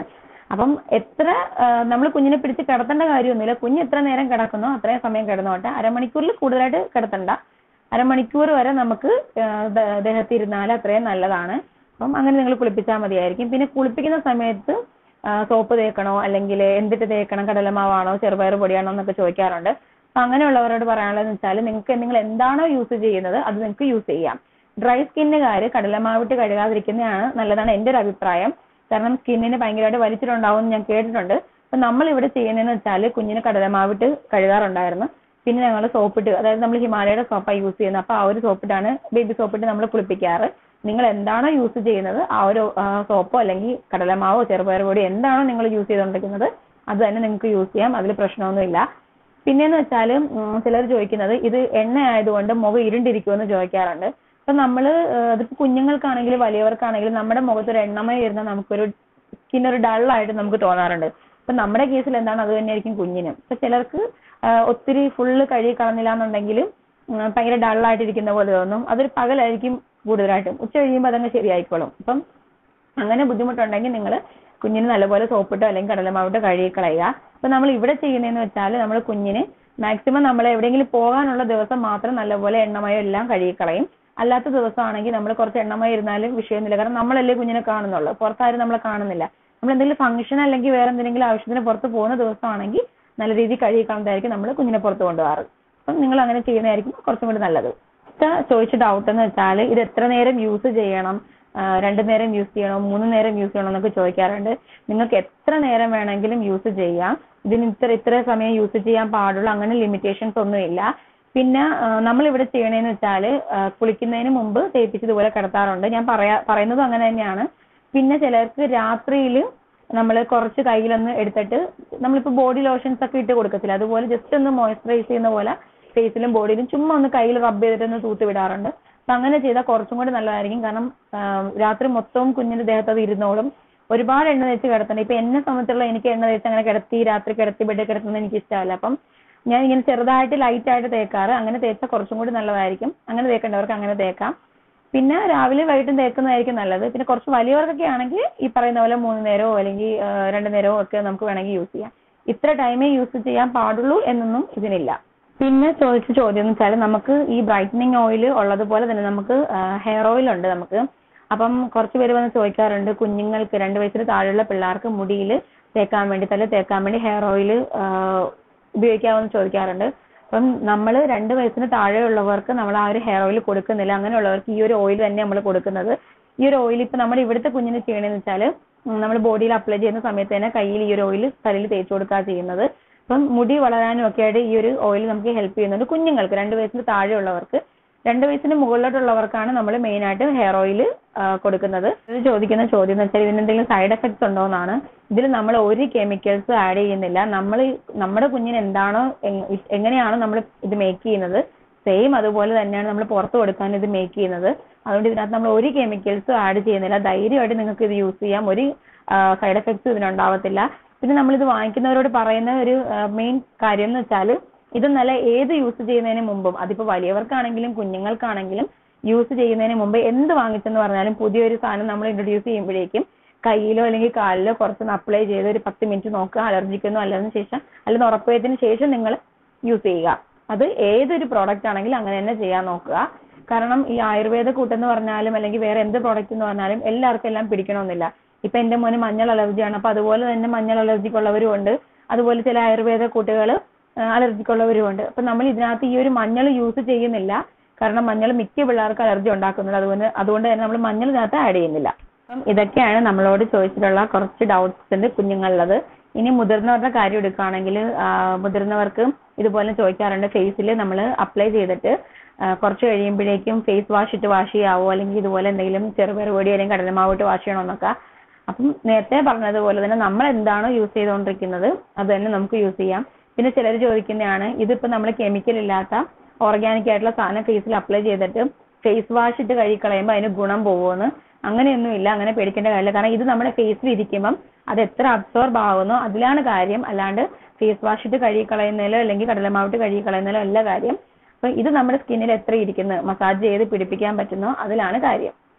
അപ്പം എത്ര നമ്മൾ കുഞ്ഞിനെ പിടിച്ച് കിടത്തേണ്ട കാര്യമൊന്നുമില്ല കുഞ്ഞ് എത്ര നേരം കിടക്കുന്നോ അത്രയും സമയം കിടന്നോട്ടെ അരമണിക്കൂറിൽ കൂടുതലായിട്ട് കിടത്തണ്ട അരമണിക്കൂർ വരെ നമുക്ക് ആ, ദ- ദേഹത്ത് ഇരുന്നാൽ അത്രയും നല്ലതാണ് അപ്പം അങ്ങനെ നിങ്ങൾ കുളിപ്പിച്ചാൽ മതിയായിരിക്കും പിന്നെ കുളിപ്പിക്കുന്ന സമയത്ത് സോപ്പ് തേക്കണോ അല്ലെങ്കിൽ എന്തിട്ട് തേക്കണം കടലമാവാണോ ചെറുപയർ പൊടിയാണോ എന്നൊക്കെ ചോദിക്കാറുണ്ട് അപ്പൊ അങ്ങനെയുള്ളവരോട് പറയാനുള്ളതെന്ന് വെച്ചാൽ നിങ്ങൾക്ക് നിങ്ങൾ എന്താണോ യൂസ് ചെയ്യുന്നത് അത് നിങ്ങൾക്ക് യൂസ് ചെയ്യാം ഡ്രൈ സ്കിന്നുകാർ കടലമാവിട്ട് കഴുകാതിരിക്കുന്നതാണ് നല്ലതാണ് എൻ്റെ ഒരു അഭിപ്രായം കാരണം സ്കിന്നിന് ഭയങ്കരമായിട്ട് വലിച്ചിട്ടുണ്ടാവും എന്ന് ഞാൻ കേട്ടിട്ടുണ്ട് അപ്പൊ നമ്മൾ ഇവിടെ ചെയ്യുന്നതെന്ന് വെച്ചാൽ കുഞ്ഞിന് കടലമാവിട്ട് കഴുകാറുണ്ടായിരുന്നു പിന്നെ ഞങ്ങൾ സോപ്പിട്ട് അതായത് നമ്മൾ ഹിമാലയയുടെ സോപ്പാണ് യൂസ് ചെയ്യുന്നത് അപ്പൊ ആ ഒരു സോപ്പിട്ടാണ് ബേബി സോപ്പിട്ട് നമ്മൾ കുളിപ്പിക്കാറ് നിങ്ങൾ എന്താണോ യൂസ് ചെയ്യുന്നത് ആ ഒരു സോപ്പോ അല്ലെങ്കിൽ കടലമാവോ ചെറുപയർ പൊടി എന്താണോ നിങ്ങൾ യൂസ് ചെയ്തുകൊണ്ടിരിക്കുന്നത് അത് തന്നെ നിങ്ങൾക്ക് യൂസ് ചെയ്യാം അതിൽ പ്രശ്നമൊന്നുമില്ല പിന്നെന്ന് വെച്ചാൽ ചിലർ ചോദിക്കുന്നത് ഇത് എണ്ണ ആയതുകൊണ്ട് മുഖം ഇരുണ്ടിരിക്കുമെന്ന് ചോദിക്കാറുണ്ട് അപ്പൊ നമ്മള് ഏഹ് അതിപ്പോ കുഞ്ഞുങ്ങൾക്കാണെങ്കിലും വലിയവർക്കാണെങ്കിലും നമ്മുടെ മുഖത്ത് ഒരു എണ്ണമയം ഇരുന്നാൽ നമുക്കൊരു സ്കിൻ ഒരു ഡൾ ആയിട്ട് നമുക്ക് തോന്നാറുണ്ട് അപ്പൊ നമ്മുടെ കേസിൽ എന്താണ് അത് തന്നെയായിരിക്കും കുഞ്ഞിനും അപ്പൊ ചിലർക്ക് ആഹ് ഒത്തിരി ഫുള്ള് കഴുകി കളഞ്ഞില്ല എന്നുണ്ടെങ്കിലും ഉം ഭയങ്കര ഡൾ ആയിട്ടിരിക്കുന്ന പോലെ തോന്നും അതൊരു പകലായിരിക്കും കൂടുതലായിട്ടും ഉച്ച കഴിയുമ്പോൾ അതങ്ങ് ശരിയായിക്കോളും അപ്പം അങ്ങനെ ബുദ്ധിമുട്ടുണ്ടെങ്കിൽ നിങ്ങൾ കുഞ്ഞിന് നല്ലപോലെ സോപ്പിട്ടോ അല്ലെങ്കിൽ കടലമാവിട്ടോ കഴുകി കളയുക അപ്പൊ നമ്മൾ ഇവിടെ ചെയ്യുന്നതെന്ന് വെച്ചാൽ നമ്മൾ കുഞ്ഞിന് മാക്സിമം നമ്മൾ എവിടെയെങ്കിലും പോകാനുള്ള ദിവസം മാത്രം നല്ലപോലെ എണ്ണമയം എല്ലാം കഴുകി കളയും അല്ലാത്ത ദിവസമാണെങ്കിൽ നമ്മൾ കുറച്ച് എണ്ണമയം ഇരുന്നാലും വിഷയമൊന്നുമില്ല കാരണം നമ്മളല്ലേ കുഞ്ഞിനെ കാണുന്നുള്ളൂ പുറത്താരും നമ്മളെ കാണുന്നില്ല നമ്മൾ എന്തെങ്കിലും ഫംഗ്ഷൻ അല്ലെങ്കിൽ വേറെ എന്തെങ്കിലും ആവശ്യത്തിന് പുറത്ത് പോകുന്ന ദിവസമാണെങ്കിൽ നല്ല രീതിയിൽ കഴുകി കളഞ്ഞതായിരിക്കും നമ്മൾ കുഞ്ഞിനെ പുറത്ത് കൊണ്ടുപോകാറ് അപ്പം നിങ്ങൾ അങ്ങനെ ചെയ്യുന്നതായിരിക്കും കുറച്ചും കൂടി നല്ലത് അടുത്ത ചോദിച്ച ഡൗട്ട് എന്ന് വെച്ചാൽ ഇത് എത്ര നേരം യൂസ് ചെയ്യണം ആ, രണ്ടു നേരം യൂസ് ചെയ്യണോ മൂന്ന് നേരം യൂസ് ചെയ്യണോ എന്നൊക്കെ ചോദിക്കാറുണ്ട് നിങ്ങൾക്ക് എത്ര നേരം വേണമെങ്കിലും യൂസ് ചെയ്യാം ഇതിന് ഇത്ര ഇത്ര സമയം യൂസ് ചെയ്യാൻ പാടുള്ളൂ അങ്ങനെ ലിമിറ്റേഷൻസ് ഒന്നുമില്ല പിന്നെ നമ്മൾ ഇവിടെ ചെയ്യണേന്ന് വെച്ചാൽ കുളിക്കുന്നതിന് മുമ്പ് തേപ്പിച്ച് ഇതുപോലെ കിടത്താറുണ്ട് ഞാൻ പറയാ പറയുന്നതും അങ്ങനെ തന്നെയാണ് പിന്നെ ചിലർക്ക് രാത്രിയിൽ നമ്മൾ കുറച്ച് കയ്യിലൊന്ന് എടുത്തിട്ട് നമ്മളിപ്പോൾ ബോഡി ലോഷൻസ് ഒക്കെ ഇട്ട് കൊടുക്കത്തില്ല അതുപോലെ ജസ്റ്റ് ഒന്ന് മോയ്സ്ചറൈസ് ചെയ്യുന്ന പോലെ ഫേസിലും ബോഡിയിലും ചുമ്മാ ഒന്ന് കയ്യിൽ റബ്ബ് ചെയ്തിട്ട് ഒന്ന് തൂത്ത് വിടാറുണ്ട് അപ്പൊ അങ്ങനെ ചെയ്താൽ കുറച്ചും കൂടി നല്ലതായിരിക്കും കാരണം ആ, രാത്രി മൊത്തവും കുഞ്ഞിന്റെ ദേഹത്ത് അത് ഇരുന്നോളും ഒരുപാട് എണ്ണ തേച്ച് കിടത്തണം ഇപ്പൊ എന്നെ സംബന്ധിച്ചുള്ള എനിക്ക് എണ്ണ തേച്ച് അങ്ങനെ കിടത്തി രാത്രി കിടത്തി ബെഡ് കിടത്തുന്നത് എനിക്ക് ഇഷ്ടമല്ല അപ്പം ഞാൻ ഇങ്ങനെ ചെറുതായിട്ട് ലൈറ്റ് ആയിട്ട് തേക്കാറ് അങ്ങനെ തേച്ചാൽ കുറച്ചും കൂടി നല്ലതായിരിക്കും അങ്ങനെ തേക്കേണ്ടവർക്ക് അങ്ങനെ തേക്കാം പിന്നെ രാവിലെ വൈകിട്ടും തേക്കുന്നതായിരിക്കും നല്ലത് പിന്നെ കുറച്ച് വലിയവർക്കൊക്കെ ആണെങ്കിൽ ഈ പറയുന്ന പോലെ മൂന്ന് നേരമോ അല്ലെങ്കിൽ ആ, രണ്ട് നേരമോ ഒക്കെ നമുക്ക് വേണമെങ്കിൽ യൂസ് ചെയ്യാം ഇത്ര ടൈമേ യൂസ് ചെയ്യാൻ പാടുള്ളൂ എന്നൊന്നും ഇതിനില്ല പിന്നെ ചോദിച്ച ചോദ്യം എന്ന് വെച്ചാൽ നമുക്ക് ഈ ബ്രൈറ്റനിങ് ഓയിൽ ഉള്ളതുപോലെ തന്നെ നമുക്ക് ഹെയർ ഓയിൽ ഉണ്ട് നമുക്ക് അപ്പം കുറച്ച് പേര് വന്ന് ചോദിക്കാറുണ്ട് കുഞ്ഞുങ്ങൾക്ക് രണ്ട് വയസ്സിന് താഴെയുള്ള പിള്ളേർക്ക് മുടിയിൽ തേക്കാൻ വേണ്ടി തല തേക്കാൻ വേണ്ടി ഹെയർ ഓയിൽ ഉപയോഗിക്കാമെന്ന് ചോദിക്കാറുണ്ട് അപ്പം നമ്മൾ രണ്ട് വയസ്സിന് താഴെയുള്ളവർക്ക് നമ്മൾ ആ ഒരു ഹെയർ ഓയിൽ കൊടുക്കുന്നില്ല അങ്ങനെയുള്ളവർക്ക് ഈ ഒരു ഓയിൽ തന്നെ നമ്മൾ കൊടുക്കുന്നത് ഈ ഒരു ഓയിൽ ഇപ്പൊ നമ്മുടെ ഇവിടുത്തെ കുഞ്ഞിന് ചെയ്യണമെന്ന് വെച്ചാൽ നമ്മൾ ബോഡിയിൽ അപ്ലൈ ചെയ്യുന്ന സമയത്ത് തന്നെ കയ്യിൽ ഈ ഒരു ഓയിൽ തലയിൽ തേച്ച് കൊടുക്കുക ചെയ്യുന്നത് അപ്പം മുടി വളരാനും ഒക്കെ ആയിട്ട് ഈ ഒരു ഓയിൽ നമുക്ക് ഹെൽപ്പ് ചെയ്യുന്നുണ്ട് കുഞ്ഞുങ്ങൾക്ക് രണ്ട് വയസ്സിന് താഴെയുള്ളവർക്ക് രണ്ട് വയസ്സിന് മുകളിലോട്ടുള്ളവർക്കാണ് നമ്മൾ മെയിൻ ആയിട്ട് ഹെയർ ഓയിൽ കൊടുക്കുന്നത് ഇത് ചോദിക്കുന്ന ചോദ്യം എന്ന് വെച്ചാൽ ഇതിന് എന്തെങ്കിലും സൈഡ് എഫക്ട്സ് ഉണ്ടോ എന്നാണ് ഇതിൽ നമ്മൾ ഒരു കെമിക്കൽസ് ആഡ് ചെയ്യുന്നില്ല നമ്മൾ നമ്മുടെ കുഞ്ഞിന് എന്താണോ എങ്- എങ്ങനെയാണോ നമ്മൾ ഇത് മേക്ക് ചെയ്യുന്നത് സെയിം അതുപോലെ തന്നെയാണ് നമ്മൾ പുറത്ത് കൊടുക്കാൻ ഇത് മേക്ക് ചെയ്യുന്നത് അതുകൊണ്ട് ഇതിനകത്ത് നമ്മൾ ഒരു കെമിക്കൽസും ആഡ് ചെയ്യുന്നില്ല ധൈര്യമായിട്ട് നിങ്ങൾക്ക് ഇത് യൂസ് ചെയ്യാം ഒരു സൈഡ് എഫക്ട്സും ഇതിനുണ്ടാവത്തില്ല പിന്നെ നമ്മൾ ഇത് വാങ്ങിക്കുന്നവരോട് പറയുന്ന ഒരു മെയിൻ കാര്യം എന്ന് വെച്ചാൽ ഇത് നല്ല ഏത് യൂസ് ചെയ്യുന്നതിന് മുമ്പും അതിപ്പോ വലിയവർക്കാണെങ്കിലും കുഞ്ഞുങ്ങൾക്കാണെങ്കിലും യൂസ് ചെയ്യുന്നതിന് മുമ്പ് എന്ത് വാങ്ങിച്ചെന്ന് പറഞ്ഞാലും പുതിയൊരു സാധനം നമ്മൾ ഇൻട്രൊഡ്യൂസ് ചെയ്യുമ്പോഴേക്കും കയ്യിലോ അല്ലെങ്കിൽ കാലിലോ കുറച്ചൊന്ന് അപ്ലൈ ചെയ്ത് ഒരു പത്ത് മിനിറ്റ് നോക്കുക അലർജിക്കൊന്നും അല്ലെന്ന് ശേഷം അല്ലെന്ന് ഉറപ്പുവരുത്തിന് ശേഷം നിങ്ങൾ യൂസ് ചെയ്യുക അത് ഏതൊരു പ്രോഡക്റ്റ് ആണെങ്കിലും അങ്ങനെ തന്നെ ചെയ്യാൻ നോക്കുക കാരണം ഈ ആയുർവേദ കൂട്ടെന്ന് പറഞ്ഞാലും അല്ലെങ്കിൽ വേറെ എന്ത് പ്രോഡക്റ്റ് എന്ന് പറഞ്ഞാലും എല്ലാവർക്കും എല്ലാം പിടിക്കണമെന്നില്ല ഇപ്പൊ എന്റെ മോന് മഞ്ഞൾ അലർജിയാണ് അപ്പൊ അതുപോലെ തന്നെ മഞ്ഞൾ അലർജിക്ക് ഉള്ളവരും ഉണ്ട് അതുപോലെ ചില ആയുർവേദ കൂട്ടുകൾ അലർജിക്ക് ഉള്ളവരും ഉണ്ട് അപ്പൊ നമ്മൾ ഇതിനകത്ത് ഈ ഒരു മഞ്ഞൾ യൂസ് ചെയ്യുന്നില്ല കാരണം മഞ്ഞൾ മിക്ക പിള്ളേർക്ക് അലർജി ഉണ്ടാക്കുന്നുണ്ട് അതുകൊണ്ട് അതുകൊണ്ട് തന്നെ നമ്മൾ മഞ്ഞൾ ഇതിനകത്ത് ആഡ് ചെയ്യുന്നില്ല അപ്പം ഇതൊക്കെയാണ് നമ്മളോട് ചോദിച്ചിട്ടുള്ള കുറച്ച് ഡൗട്ട്സ് ഉണ്ട് കുഞ്ഞുങ്ങളുള്ളത് ഇനി മുതിർന്നവരുടെ കാര്യം എടുക്കുകയാണെങ്കിൽ മുതിർന്നവർക്ക് ഇതുപോലെ ചോദിക്കാറുണ്ട് ഫേസിൽ നമ്മൾ അപ്ലൈ ചെയ്തിട്ട് ആ, കുറച്ച് കഴിയുമ്പോഴേക്കും ഫേസ് വാഷ് ഇട്ട് വാഷ് ചെയ്യാവോ അല്ലെങ്കിൽ ഇതുപോലെ എന്തെങ്കിലും ചെറുപയർ പൊടി അല്ലെങ്കിൽ കടലമാവ് ഇട്ട് വാഷ് ചെയ്യണമെന്നൊക്കെ അപ്പം നേരത്തെ പറഞ്ഞതുപോലെ തന്നെ നമ്മൾ എന്താണോ യൂസ് ചെയ്തുകൊണ്ടിരിക്കുന്നത് അത് തന്നെ നമുക്ക് യൂസ് ചെയ്യാം പിന്നെ ചിലർ ചോദിക്കുന്നതാണ് ഇതിപ്പോ നമ്മൾ കെമിക്കൽ ഇല്ലാത്ത ഓർഗാനിക് ആയിട്ടുള്ള സാധനം ഫേസിൽ അപ്ലൈ ചെയ്തിട്ട് ഫേസ് വാഷ് ഇട്ട് കഴുകി കളയുമ്പോൾ അതിന് ഗുണം പോകുമെന്ന് അങ്ങനെയൊന്നും ഇല്ല അങ്ങനെ പേടിക്കേണ്ട കാര്യമില്ല കാരണം ഇത് നമ്മുടെ ഫേസിൽ ഇരിക്കുമ്പം അത് എത്ര അബ്സോർബ് ആകുന്നോ അതിലാണ് കാര്യം അല്ലാണ്ട് ഫേസ് വാഷ് ഇട്ട് കഴുകി കളയുന്നതിലോ അല്ലെങ്കിൽ കടലമാവിട്ട് കഴുകി കളയുന്നതിലോ അല്ല കാര്യം അപ്പൊ ഇത് നമ്മുടെ സ്കിന്നിൽ എത്ര ഇരിക്കുന്നു മസാജ് ചെയ്ത് പിടിപ്പിക്കാൻ പറ്റുന്നോ അതിലാണ് കാര്യം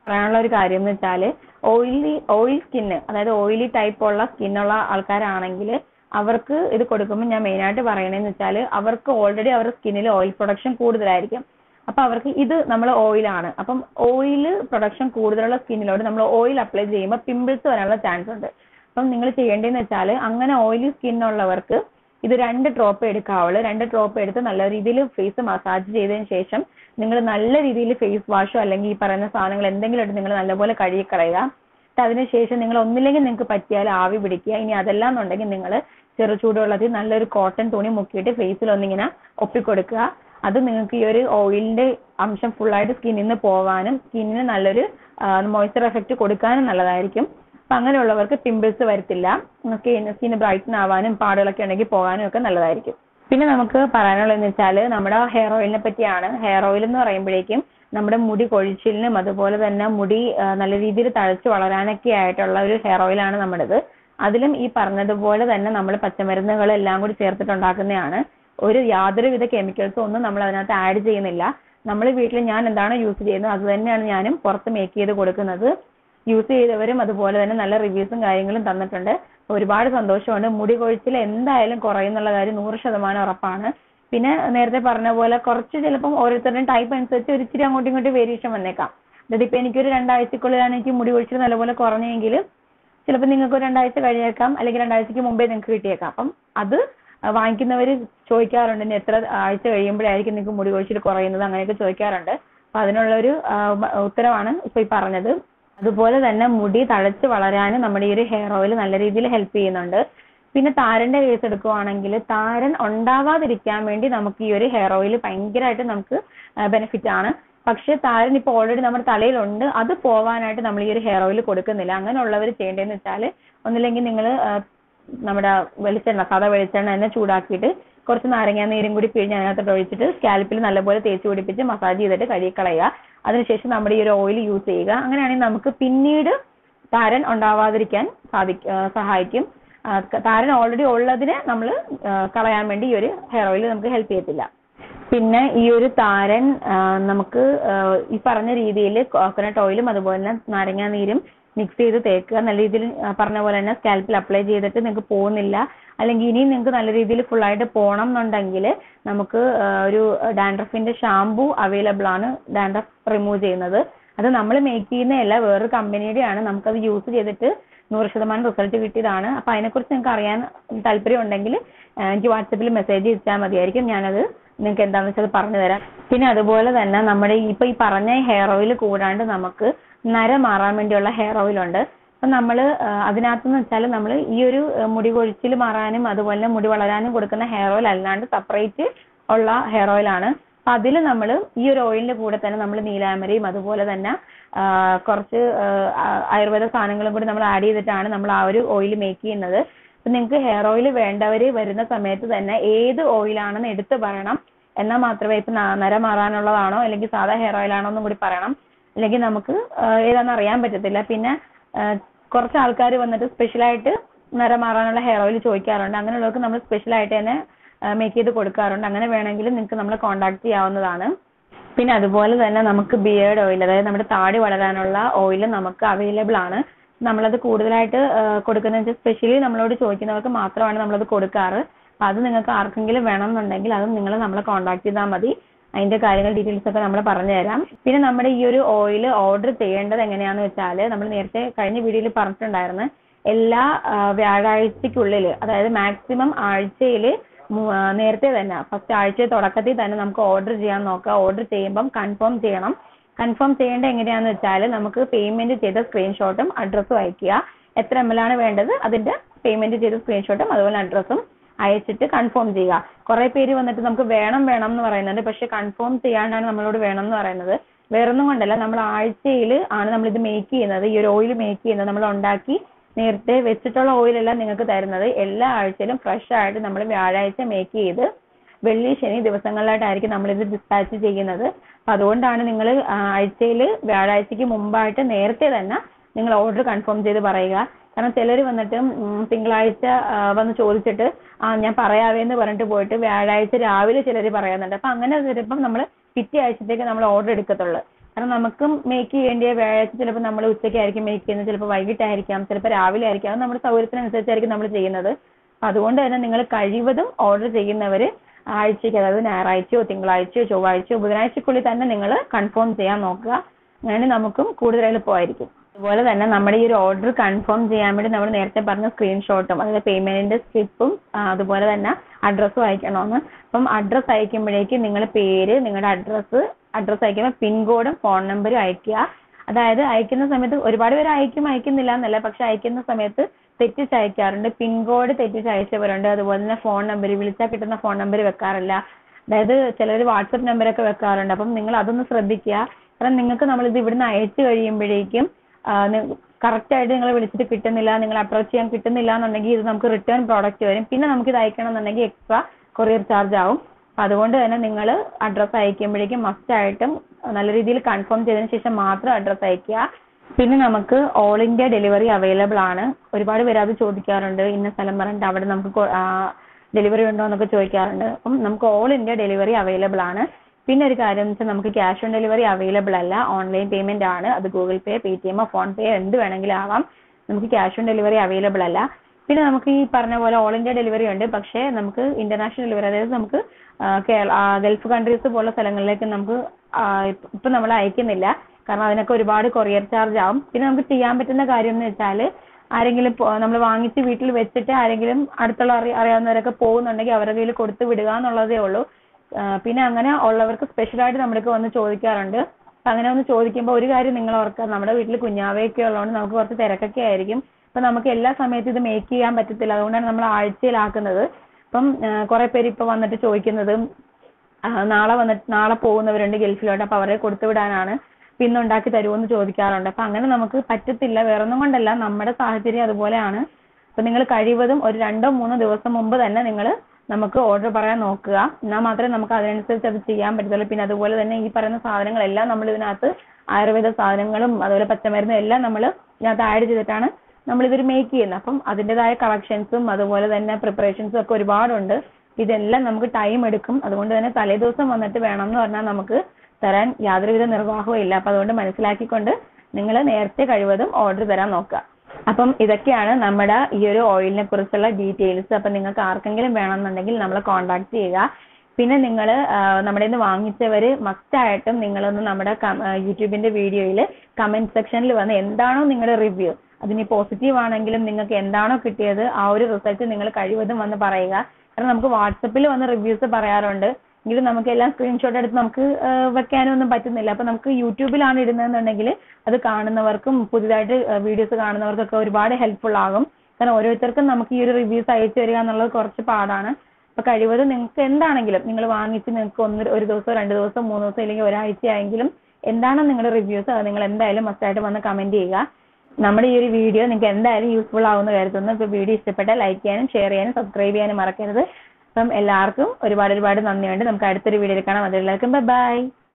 പറയാനുള്ള ഒരു കാര്യം എന്ന് വെച്ചാൽ ഓയിലി ഓയിൽ സ്കിന്ന് അതായത് ഓയിലി ടൈപ്പ് ഉള്ള സ്കിന്നുള്ള ആൾക്കാരാണെങ്കിൽ അവർക്ക് ഇത് കൊടുക്കുമ്പോൾ ഞാൻ മെയിൻ ആയിട്ട് പറയണതെന്ന് വെച്ചാൽ അവർക്ക് ഓൾറെഡി അവരുടെ സ്കിന്നിൽ ഓയിൽ പ്രൊഡക്ഷൻ കൂടുതലായിരിക്കും അപ്പൊ അവർക്ക് ഇത് നമ്മൾ ഓയിലാണ് അപ്പം ഓയിൽ പ്രൊഡക്ഷൻ കൂടുതലുള്ള സ്കിന്നിലോട് നമ്മൾ ഓയിൽ അപ്ലൈ ചെയ്യുമ്പോൾ പിമ്പിൾസ് വരാനുള്ള ചാൻസ് ഉണ്ട് അപ്പം നിങ്ങൾ ചെയ്യേണ്ടതെന്ന് വെച്ചാൽ അങ്ങനെ ഓയിലി സ്കിന്നുള്ളവർക്ക് ഇത് രണ്ട് ഡ്രോപ്പ് എടുക്കാവുള്ളൂ രണ്ട് ഡ്രോപ്പ് എടുത്ത് നല്ല രീതിയിൽ ഫേസ് മസാജ് ചെയ്തതിന് ശേഷം നിങ്ങൾ നല്ല രീതിയിൽ ഫേസ് വാഷോ അല്ലെങ്കിൽ ഈ പറയുന്ന സാധനങ്ങൾ എന്തെങ്കിലും എടുത്ത് നിങ്ങൾ നല്ലപോലെ കഴുകി കളയുക എന്നിട്ട് അതിനുശേഷം നിങ്ങൾ ഒന്നില്ലെങ്കിൽ നിങ്ങൾക്ക് പറ്റിയാൽ ആവി പിടിക്കുക ഇനി അതല്ല എന്നുണ്ടെങ്കിൽ നിങ്ങൾ ചെറു ചൂടുവെള്ളത്തിൽ നല്ലൊരു കോട്ടൺ തുണി മുക്കിയിട്ട് ഫേസിൽ ഒന്നിങ്ങനെ ഒപ്പിക്കൊടുക്കുക അത് നിങ്ങൾക്ക് ഈ ഒരു ഓയിലിന്റെ അംശം ഫുള്ളായിട്ട് സ്കിന്നിൽ നിന്ന് പോവാനും സ്കിന്നിന് നല്ലൊരു മോയ്സ്ചർ എഫക്റ്റ് കൊടുക്കാനും നല്ലതായിരിക്കും അപ്പൊ അങ്ങനെയുള്ളവർക്ക് പിമ്പിൾസ് വരത്തില്ല സ്കിന്ന് ബ്രൈറ്റൻ ആവാനും പാടുകളൊക്കെ ഉണ്ടെങ്കിൽ പോകാനും ഒക്കെ നല്ലതായിരിക്കും പിന്നെ നമുക്ക് പറയാനുള്ളതെന്ന് വെച്ചാൽ നമ്മുടെ ഹെയർ ഓയിലിനെ പറ്റിയാണ് ഹെയർ ഓയിൽ എന്ന് പറയുമ്പോഴേക്കും നമ്മുടെ മുടി കൊഴിച്ചിലിനും അതുപോലെ തന്നെ മുടി ആ, നല്ല രീതിയിൽ തഴച്ചു വളരാനൊക്കെ ആയിട്ടുള്ള ഒരു ഹെയർ ഓയിലാണ് നമ്മുടേത് അതിലും ഈ പറഞ്ഞതുപോലെ തന്നെ നമ്മൾ പച്ചമരുന്നുകൾ എല്ലാം കൂടി ചേർത്തിട്ടുണ്ടാക്കുന്നതാണ് ഒരു യാതൊരുവിധ കെമിക്കൽസും ഒന്നും നമ്മൾ അതിനകത്ത് ആഡ് ചെയ്യുന്നില്ല നമ്മൾ വീട്ടിൽ ഞാൻ എന്താണ് യൂസ് ചെയ്യുന്നത് അത് തന്നെയാണ് ഞാനും പുറത്ത് മേക്ക് ചെയ്ത് കൊടുക്കുന്നത് യൂസ് ചെയ്തവരും അതുപോലെ തന്നെ നല്ല റിവ്യൂസും കാര്യങ്ങളും തന്നിട്ടുണ്ട് ഒരുപാട് സന്തോഷമുണ്ട് മുടി കൊഴിച്ചിൽ എന്തായാലും കുറയുന്നുള്ള കാര്യം നൂറ് ശതമാനം ഉറപ്പാണ് പിന്നെ നേരത്തെ പറഞ്ഞ പോലെ കുറച്ച് ചിലപ്പം ഓരോരുത്തരുടെയും ടൈപ്പ് അനുസരിച്ച് ഒരു ഇച്ചിരി അങ്ങോട്ടും ഇങ്ങോട്ടും വേരിയേഷൻ വന്നേക്കാം അതായത് ഇപ്പൊ എനിക്കൊരു രണ്ടാഴ്ചക്കുള്ളിലാണ് എനിക്ക് മുടി കൊഴിച്ചിൽ നല്ലപോലെ കുറഞ്ഞെങ്കിൽ ചിലപ്പോൾ നിങ്ങൾക്ക് ഒരു രണ്ടാഴ്ച കഴിഞ്ഞേക്കാം അല്ലെങ്കിൽ രണ്ടാഴ്ചക്ക് മുമ്പേ നിങ്ങൾക്ക് കിട്ടിയേക്കാം അപ്പം അത് വാങ്ങിക്കുന്നവർ ചോദിക്കാറുണ്ട് ഇനി എത്ര ആഴ്ച കഴിയുമ്പോഴായിരിക്കും നിങ്ങൾക്ക് മുടി കൊഴിച്ചിൽ കുറയുന്നത് അങ്ങനെയൊക്കെ ചോദിക്കാറുണ്ട് അപ്പൊ അതിനുള്ള ഒരു ആ, മ- ഉത്തരവാണ് ഇപ്പൊ ഈ പറഞ്ഞത് അതുപോലെ തന്നെ മുടി തഴച്ച് വളരാനും നമ്മുടെ ഈ ഒരു ഹെയർ ഓയിൽ നല്ല രീതിയിൽ ഹെൽപ്പ് ചെയ്യുന്നുണ്ട് പിന്നെ താരന്റെ കേസ് എടുക്കുവാണെങ്കിൽ താരൻ ഉണ്ടാവാതിരിക്കാൻ വേണ്ടി നമുക്ക് ഈ ഒരു ഹെയർ ഓയിൽ ഭയങ്കരമായിട്ട് നമുക്ക് ബെനിഫിറ്റ് ആണ് പക്ഷെ താരൻ ഇപ്പൊ ഓൾറെഡി നമ്മുടെ തലയിലുണ്ട് അത് പോവാനായിട്ട് നമ്മൾ ഈ ഒരു ഹെയർ ഓയിൽ കൊടുക്കുന്നില്ല അങ്ങനെയുള്ളവർ ചെയ്യേണ്ടതെന്ന് വെച്ചാൽ ഒന്നില്ലെങ്കിൽ നിങ്ങൾ നമ്മുടെ വെളിച്ചെണ്ണ സാധാ വെളിച്ചെണ്ണ തന്നെ ചൂടാക്കിയിട്ട് കുറച്ച് നാരങ്ങാ നീരും കൂടി പിഴിഞ്ഞ് അതിനകത്തോട്ട് ഒഴിച്ചിട്ട് സ്കാൽപ്പിൽ നല്ലപോലെ തേച്ച് പിടിപ്പിച്ച് മസാജ് ചെയ്തിട്ട് കഴുകി കളയുക അതിനുശേഷം നമ്മുടെ ഈ ഒരു ഓയിൽ യൂസ് ചെയ്യുക അങ്ങനെയാണെങ്കിൽ നമുക്ക് പിന്നീട് താരൻ ഉണ്ടാവാതിരിക്കാൻ സാധിക്കും സഹായിക്കും ആ, ക- താരൻ ഓൾറെഡി ഉള്ളതിനെ നമ്മൾ കളയാൻ വേണ്ടി ഈ ഒരു ഹെയർ ഓയിൽ നമുക്ക് ഹെൽപ്പ് ചെയ്യത്തില്ല പിന്നെ ഈ ഒരു താരൻ ആ, നമുക്ക് ആ, ഈ പറഞ്ഞ രീതിയിൽ കോക്കനട്ട് ഓയിലും അതുപോലെ തന്നെ നാരങ്ങാ നീരും മിക്സ് ചെയ്ത് തേക്കുക നല്ല രീതിയിൽ ആ, പറഞ്ഞ പോലെ തന്നെ സ്കാൽപ്പിൽ അപ്ലൈ ചെയ്തിട്ട് നിങ്ങൾക്ക് പോകുന്നില്ല അല്ലെങ്കിൽ ഇനിയും നിങ്ങൾക്ക് നല്ല രീതിയിൽ full ആയിട്ട് പോകണം എന്നുണ്ടെങ്കിൽ നമുക്ക് ആ, ഒരു ഡാൻഡ്രഫിന്റെ ഷാംപൂ അവൈലബിൾ ആണ് ഡാൻഡ്രഫ് റിമൂവ് ചെയ്യുന്നത് അത് നമ്മൾ മേക്ക് ചെയ്യുന്നതല്ല വേറൊരു കമ്പനിയുടെയാണ് നമുക്കത് യൂസ് ചെയ്തിട്ട് നൂറ് ശതമാനം റിസൾട്ട് കിട്ടിയതാണ് അപ്പൊ അതിനെക്കുറിച്ച് നിങ്ങൾക്ക് അറിയാൻ താല്പര്യം ഉണ്ടെങ്കിൽ എനിക്ക് വാട്സപ്പിൽ മെസ്സേജ് ചെയ്താൽ മതിയായിരിക്കും ഞാനത് നിങ്ങൾക്ക് എന്താണെന്ന് വെച്ചാൽ പറഞ്ഞു തരാം പിന്നെ അതുപോലെ തന്നെ നമ്മുടെ ഈ- ഇപ്പൊ ഈ പറഞ്ഞ ഹെയർ ഓയിൽ കൂടാണ്ട് നമുക്ക് നര മാറാൻ വേണ്ടിയുള്ള ഹെയർ ഓയിൽ ഉണ്ട് അപ്പൊ നമ്മൾ അതിനകത്തെന്ന് വെച്ചാൽ നമ്മൾ ഈ ഒരു ആ, മുടി കൊഴിച്ചിൽ മാറാനും അതുപോലെ തന്നെ മുടി വളരാനും കൊടുക്കുന്ന ഹെയർ ഓയിൽ അല്ലാണ്ട് സെപ്പറേറ്റ് ഉള്ള ഹെയർ ഓയിൽ ആണ് അപ്പൊ അതിൽ നമ്മൾ ഈ ഒരു ഓയിലിന്റെ കൂടെ തന്നെ നമ്മൾ നീലാമരയും അതുപോലെ തന്നെ ആ, കുറച്ച് ആ, ആ- ആയുർവേദ സാധനങ്ങളും കൂടി നമ്മൾ ആഡ് ചെയ്തിട്ടാണ് നമ്മൾ ആ ഒരു ഓയിൽ മേക്ക് ചെയ്യുന്നത് അപ്പൊ നിങ്ങൾക്ക് ഹെയർ ഓയിൽ വേണ്ടവര് വരുന്ന സമയത്ത് തന്നെ ഏത് ഓയിലാണെന്ന് എടുത്ത് പറയണം എന്നാൽ മാത്രമേ ഇപ്പൊ ന- നര മാറാനുള്ളതാണോ അല്ലെങ്കിൽ സാധാ ഹെയർ ഓയിൽ ആണോ എന്നും കൂടി പറയണം അല്ലെങ്കിൽ നമുക്ക് ആ, ഏതാണെന്ന് അറിയാൻ പറ്റത്തില്ല പിന്നെ ആ, കുറച്ച് ആൾക്കാർ വന്നിട്ട് സ്പെഷ്യലായിട്ട് നര മാറാനുള്ള ഹെയർ ഓയിൽ ചോദിക്കാറുണ്ട് അങ്ങനെയുള്ളവർക്ക് നമ്മൾ സ്പെഷ്യലായിട്ട് തന്നെ മേക്ക് ചെയ്ത് കൊടുക്കാറുണ്ട് അങ്ങനെ വേണമെങ്കിൽ നിങ്ങൾക്ക് നമ്മളെ കോൺടാക്ട് ചെയ്യാവുന്നതാണ് പിന്നെ അതുപോലെ തന്നെ നമുക്ക് ബിയേർഡ് ഓയിൽ അതായത് നമ്മുടെ താടി വളരാനുള്ള ഓയിൽ നമുക്ക് അവൈലബിൾ ആണ് നമ്മളത് കൂടുതലായിട്ട് കൊടുക്കുന്ന വെച്ചാൽ സ്പെഷ്യലി നമ്മളോട് ചോദിക്കുന്നവർക്ക് മാത്രമാണ് നമ്മളത് കൊടുക്കാറ് അപ്പൊ അത് നിങ്ങൾക്ക് ആർക്കെങ്കിലും വേണമെന്നുണ്ടെങ്കിൽ അത് നിങ്ങൾ നമ്മളെ കോൺടാക്ട് ചെയ്താൽ മതി അതിന്റെ കാര്യങ്ങൾ ഡീറ്റെയിൽസ് ഒക്കെ നമ്മൾ പറഞ്ഞു തരാം പിന്നെ നമ്മുടെ ഈ ഒരു ഓയിൽ ഓർഡർ ചെയ്യേണ്ടത് എങ്ങനെയാന്ന് വെച്ചാൽ നമ്മൾ നേരത്തെ കഴിഞ്ഞ വീഡിയോയിൽ പറഞ്ഞിട്ടുണ്ടായിരുന്നു എല്ലാ ആ, വ്യാഴാഴ്ചക്കുള്ളിൽ അതായത് മാക്സിമം ആഴ്ചയിൽ നേരത്തെ തന്നെ ഫസ്റ്റ് ആഴ്ച തുടക്കത്തിൽ തന്നെ നമുക്ക് ഓർഡർ ചെയ്യാൻ നോക്കുക ഓർഡർ ചെയ്യുമ്പം കൺഫേം ചെയ്യണം കൺഫേം ചെയ്യേണ്ടത് എങ്ങനെയാന്ന് വെച്ചാൽ നമുക്ക് പേയ്മെന്റ് ചെയ്ത സ്ക്രീൻഷോട്ടും അഡ്രസ്സും അയക്കുക എത്ര എം എൽ ആണ് വേണ്ടത് അതിന്റെ പേയ്മെന്റ് ചെയ്ത സ്ക്രീൻഷോട്ടും അതുപോലെ അഡ്രസ്സും അയച്ചിട്ട് കൺഫേം ചെയ്യുക കുറെ പേര് വന്നിട്ട് നമുക്ക് വേണം വേണം എന്ന് പറയുന്നുണ്ട് പക്ഷെ കൺഫേം ചെയ്യാണ്ടാണ് നമ്മളോട് വേണം എന്ന് പറയുന്നത് വേറൊന്നും കൊണ്ടല്ല നമ്മൾ ആഴ്ചയിൽ ആണ് നമ്മൾ ഇത് മേക്ക് ചെയ്യുന്നത് ഈ ഒരു ഓയിൽ മേക്ക് ചെയ്യുന്നത് നമ്മൾ ഉണ്ടാക്കി നേരത്തെ വെച്ചിട്ടുള്ള ഓയിലെല്ലാം നിങ്ങൾക്ക് തരുന്നത് എല്ലാ ആഴ്ചയിലും ഫ്രഷ് ആയിട്ട് നമ്മൾ വ്യാഴാഴ്ച മേക്ക് ചെയ്ത് വെള്ളി ശനി ദിവസങ്ങളിലായിട്ടായിരിക്കും നമ്മൾ ഇത് ഡിസ്പാച്ച് ചെയ്യുന്നത് അപ്പൊ അതുകൊണ്ടാണ് നിങ്ങൾ ആഴ്ചയിൽ വ്യാഴാഴ്ചക്ക് മുമ്പായിട്ട് നേരത്തെ തന്നെ നിങ്ങൾ ഓർഡർ കൺഫേം ചെയ്ത് പറയുക കാരണം ചിലർ വന്നിട്ട് ഉം, തിങ്കളാഴ്ച ആ, വന്ന് ചോദിച്ചിട്ട് ആ ഞാൻ പറയാവേ എന്ന് പറഞ്ഞിട്ട് പോയിട്ട് വ്യാഴാഴ്ച രാവിലെ ചിലർ പറയുന്നുണ്ട് അപ്പൊ അങ്ങനെ വരുമ്പം നമ്മൾ പിറ്റേ ആഴ്ചത്തേക്ക് നമ്മൾ ഓർഡർ എടുക്കത്തുള്ളൂ കാരണം നമുക്കും മേക്ക് ചെയ്യേണ്ടിയ വ്യാഴാഴ്ച ചിലപ്പോൾ നമ്മൾ ഉച്ചയ്ക്കായിരിക്കും മേക്ക് ചെയ്യുന്നത് ചിലപ്പോൾ വൈകിട്ടായിരിക്കാം ചിലപ്പോൾ രാവിലെ ആയിരിക്കാം അത് നമ്മുടെ സൗകര്യത്തിനനുസരിച്ചായിരിക്കും നമ്മൾ ചെയ്യുന്നത് അതുകൊണ്ട് തന്നെ നിങ്ങൾ കഴിവതും ഓർഡർ ചെയ്യുന്നവർ ആഴ്ചയ്ക്ക് അതായത് ഞായറാഴ്ചയോ തിങ്കളാഴ്ചയോ ചൊവ്വാഴ്ചയോ ബുധനാഴ്ചക്കുള്ളിൽ തന്നെ നിങ്ങൾ കൺഫേം ചെയ്യാൻ നോക്കുക അങ്ങനെ നമുക്കും കൂടുതൽ എളുപ്പമായിരിക്കും അതുപോലെ തന്നെ നമ്മുടെ ഈ ഒരു ഓർഡർ കൺഫേം ചെയ്യാൻ വേണ്ടി നമ്മൾ നേരത്തെ പറഞ്ഞ സ്ക്രീൻഷോട്ടും അതായത് പേയ്മെന്റിന്റെ സ്ലിപ്പും അതുപോലെ തന്നെ അഡ്രസ്സും അയക്കണമെന്ന് അപ്പം അഡ്രസ്സ് അയക്കുമ്പോഴേക്ക് നിങ്ങൾ പേര് നിങ്ങളുടെ അഡ്രസ്സ് അഡ്രസ്സ് അയക്കുമ്പോൾ പിൻകോഡും ഫോൺ നമ്പറും അയക്കുക അതായത് അയക്കുന്ന സമയത്ത് ഒരുപാട് പേര് അയക്കും അയക്കുന്നില്ല എന്നല്ല പക്ഷെ അയക്കുന്ന സമയത്ത് തെറ്റിച്ച് അയക്കാറുണ്ട് പിൻകോഡ് തെറ്റിച്ച് അയച്ചവരുണ്ട് അതുപോലെ തന്നെ ഫോൺ നമ്പർ വിളിച്ചാൽ കിട്ടുന്ന ഫോൺ നമ്പർ വെക്കാറില്ല അതായത് ചിലർ വാട്സപ്പ് നമ്പറൊക്കെ വെക്കാറുണ്ട് അപ്പം നിങ്ങൾ അതൊന്ന് ശ്രദ്ധിക്കുക കാരണം നിങ്ങൾക്ക് നമ്മളിത് ഇവിടുന്ന് അയച്ചു കഴിയുമ്പോഴേക്കും കറക്റ്റ് ആയിട്ട് നിങ്ങൾ വിളിച്ചിട്ട് കിട്ടുന്നില്ല നിങ്ങൾ അപ്രോച്ച് ചെയ്യാൻ കിട്ടുന്നില്ല എന്നുണ്ടെങ്കിൽ ഇത് നമുക്ക് റിട്ടേൺ പ്രോഡക്റ്റ് വരും പിന്നെ നമുക്ക് ഇത് അയക്കണം എന്നുണ്ടെങ്കിൽ എക്സ്ട്രാ കൊറിയർ ചാർജ് ആവും അപ്പൊ അതുകൊണ്ട് തന്നെ നിങ്ങൾ അഡ്രസ്സ് അയക്കുമ്പോഴേക്കും മസ്റ്റ് ആയിട്ടും നല്ല രീതിയിൽ കൺഫേം ചെയ്തതിന് ശേഷം മാത്രം അഡ്രസ്സ് അയക്കുക പിന്നെ നമുക്ക് ഓൾ ഇന്ത്യ ഡെലിവറി അവൈലബിൾ ആണ് ഒരുപാട് പേര് അത് ചോദിക്കാറുണ്ട് ഇന്ന സ്ഥലം പറഞ്ഞിട്ട് അവിടെ നമുക്ക് ഡെലിവറി ഉണ്ടോ എന്നൊക്കെ ചോദിക്കാറുണ്ട് അപ്പം നമുക്ക് ഓൾ ഇന്ത്യ ഡെലിവറി അവൈലബിൾ ആണ് പിന്നെ ഒരു കാര്യം എന്ന് വെച്ചാൽ നമുക്ക് ക്യാഷ് ഓൺ ഡെലിവറി അവൈലബിൾ അല്ല ഓൺലൈൻ പേയ്മെന്റ് ആണ് അത് ഗൂഗിൾ പേ പേ ടി എമ്മോ ഫോൺ പേ എന്ത് വേണമെങ്കിലും ആവാം നമുക്ക് ക്യാഷ് ഓൺ ഡെലിവറി അവൈലബിൾ അല്ല പിന്നെ നമുക്ക് ഈ പറഞ്ഞ പോലെ ഓൾ ഇന്ത്യ ഡെലിവറി ഉണ്ട് പക്ഷേ നമുക്ക് ഇന്റർനാഷണൽ ഡെലിവറി അതായത് നമുക്ക് കേരള ഗൾഫ് കൺട്രീസ് പോലുള്ള സ്ഥലങ്ങളിലേക്ക് നമുക്ക് ഇപ്പൊ നമ്മൾ അയക്കുന്നില്ല കാരണം അതിനൊക്കെ ഒരുപാട് കൊറിയർ ചാർജ് ആവും പിന്നെ നമുക്ക് ചെയ്യാൻ പറ്റുന്ന കാര്യം എന്ന് വെച്ചാൽ ആരെങ്കിലും നമ്മൾ വാങ്ങിച്ച് വീട്ടിൽ വെച്ചിട്ട് ആരെങ്കിലും അടുത്തുള്ള അറി അറിയാവുന്നവരൊക്കെ പോകുന്നുണ്ടെങ്കിൽ അവരുടെ കയ്യിൽ കൊടുത്തു വിടുക എന്നുള്ളതേ ഉള്ളൂ പിന്നെ അങ്ങനെ ഉള്ളവർക്ക് സ്പെഷ്യലായിട്ട് നമ്മൾക്ക് വന്ന് ചോദിക്കാറുണ്ട് അപ്പൊ അങ്ങനെ വന്ന് ചോദിക്കുമ്പോൾ ഒരു കാര്യം നിങ്ങൾ ഓർക്കുക നമ്മുടെ വീട്ടിൽ കുഞ്ഞാവയൊക്കെ ഉള്ളതുകൊണ്ട് നമുക്ക് കുറച്ച് തിരക്കൊക്കെ ആയിരിക്കും അപ്പൊ നമുക്ക് എല്ലാ സമയത്തും ഇത് മേക്ക് ചെയ്യാൻ പറ്റത്തില്ല അതുകൊണ്ടാണ് നമ്മൾ ആഴ്ചയിലാക്കുന്നത് അപ്പം കുറെ പേര് ഇപ്പൊ വന്നിട്ട് ചോദിക്കുന്നത് നാളെ വന്നിട്ട് നാളെ പോകുന്നവരുണ്ട് ഗൾഫിലോട്ട് അപ്പൊ അവരെ കൊടുത്തു വിടാനാണ് പിന്നെ ഉണ്ടാക്കി തരുമോ ചോദിക്കാറുണ്ട് അപ്പൊ അങ്ങനെ നമുക്ക് പറ്റത്തില്ല വേറൊന്നും കൊണ്ടല്ല നമ്മുടെ സാഹചര്യം അതുപോലെയാണ് അപ്പൊ നിങ്ങൾ കഴിവതും ഒരു രണ്ടോ മൂന്നോ ദിവസം മുമ്പ് തന്നെ നിങ്ങൾ നമുക്ക് ഓർഡർ പറയാൻ നോക്കുക എന്നാൽ മാത്രമേ നമുക്ക് അതിനനുസരിച്ച് അത് ചെയ്യാൻ പറ്റത്തുള്ളൂ പിന്നെ അതുപോലെ തന്നെ ഈ പറയുന്ന സാധനങ്ങളെല്ലാം നമ്മൾ ഇതിനകത്ത് ആയുർവേദ സാധനങ്ങളും അതുപോലെ പച്ചമരുന്നും എല്ലാം നമ്മൾ ഇതിനകത്ത് ആഡ് ചെയ്തിട്ടാണ് നമ്മൾ ഇതൊരു മേക്ക് ചെയ്യുന്നത് അപ്പം അതിൻ്റെതായ കളക്ഷൻസും അതുപോലെ തന്നെ പ്രിപ്പറേഷൻസും ഒക്കെ ഒരുപാടുണ്ട് ഇതെല്ലാം നമുക്ക് ടൈം എടുക്കും അതുകൊണ്ട് തന്നെ തലേദിവസം വന്നിട്ട് വേണം എന്ന് പറഞ്ഞാൽ നമുക്ക് തരാൻ യാതൊരുവിധ നിർവാഹവും ഇല്ല അപ്പൊ അതുകൊണ്ട് മനസ്സിലാക്കിക്കൊണ്ട് നിങ്ങൾ നേരത്തെ കഴിവതും ഓർഡർ തരാൻ നോക്കുക അപ്പം ഇതൊക്കെയാണ് നമ്മുടെ ഈ ഒരു ഓയിലിനെ കുറിച്ചുള്ള ഡീറ്റെയിൽസ് അപ്പൊ നിങ്ങൾക്ക് ആർക്കെങ്കിലും വേണമെന്നുണ്ടെങ്കിൽ നമ്മളെ കോൺടാക്ട് ചെയ്യുക പിന്നെ നിങ്ങൾ നമ്മുടെ നിന്ന് വാങ്ങിച്ചവര് മസ്റ്റ് ആയിട്ടും നിങ്ങളൊന്ന് നമ്മുടെ യൂട്യൂബിന്റെ വീഡിയോയിൽ കമന്റ് സെക്ഷനിൽ വന്ന് എന്താണോ നിങ്ങളുടെ റിവ്യൂ അതിന് പോസിറ്റീവ് ആണെങ്കിലും നിങ്ങൾക്ക് എന്താണോ കിട്ടിയത് ആ ഒരു റിസൾട്ട് നിങ്ങൾ കഴിവതും വന്ന് പറയുക കാരണം നമുക്ക് വാട്സപ്പിൽ വന്ന് റിവ്യൂസ് പറയാറുണ്ട് എങ്കിലും നമുക്ക് എല്ലാം സ്ക്രീൻഷോട്ട് എടുത്ത് നമുക്ക് വെക്കാനും ഒന്നും പറ്റുന്നില്ല അപ്പൊ നമുക്ക് യൂട്യൂബിലാണ് ഇടുന്നതെന്നുണ്ടെങ്കിൽ അത് കാണുന്നവർക്കും പുതിയതായിട്ട് വീഡിയോസ് കാണുന്നവർക്കൊക്കെ ഒരുപാട് ഹെൽപ്ഫുൾ ആകും കാരണം ഓരോരുത്തർക്കും നമുക്ക് ഈ ഒരു റിവ്യൂസ് അയച്ചു തരിക എന്നുള്ളത് കുറച്ച് പാടാണ് അപ്പൊ കഴിവതും നിങ്ങൾക്ക് എന്താണെങ്കിലും നിങ്ങൾ വാങ്ങിച്ച് നിങ്ങൾക്ക് ഒന്ന് ഒരു ദിവസം രണ്ട് ദിവസം മൂന്ന് ദിവസം അല്ലെങ്കിൽ ഒരാഴ്ചയായെങ്കിലും എന്താണ് നിങ്ങളുടെ റിവ്യൂസ് അത് നിങ്ങൾ എന്തായാലും മസ്റ്റായിട്ട് വന്ന് കമന്റ് ചെയ്യുക നമ്മുടെ ഈ ഒരു വീഡിയോ നിങ്ങൾക്ക് എന്തായാലും യൂസ്ഫുൾ ആവുന്ന കരുതുന്നു ഇപ്പൊ വീഡിയോ ഇഷ്ടപ്പെട്ടാൽ ലൈക്ക് ചെയ്യാനും ഷെയർ ചെയ്യാനും സബ്സ്ക്രൈബ് ചെയ്യാനും മറക്കരുത് അപ്പം എല്ലാവർക്കും ഒരുപാട് ഒരുപാട് നന്ദിയുണ്ട് നമുക്ക് അടുത്തൊരു വീഡിയോയിൽ കാണാം അതെല്ലാവർക്കും ബൈ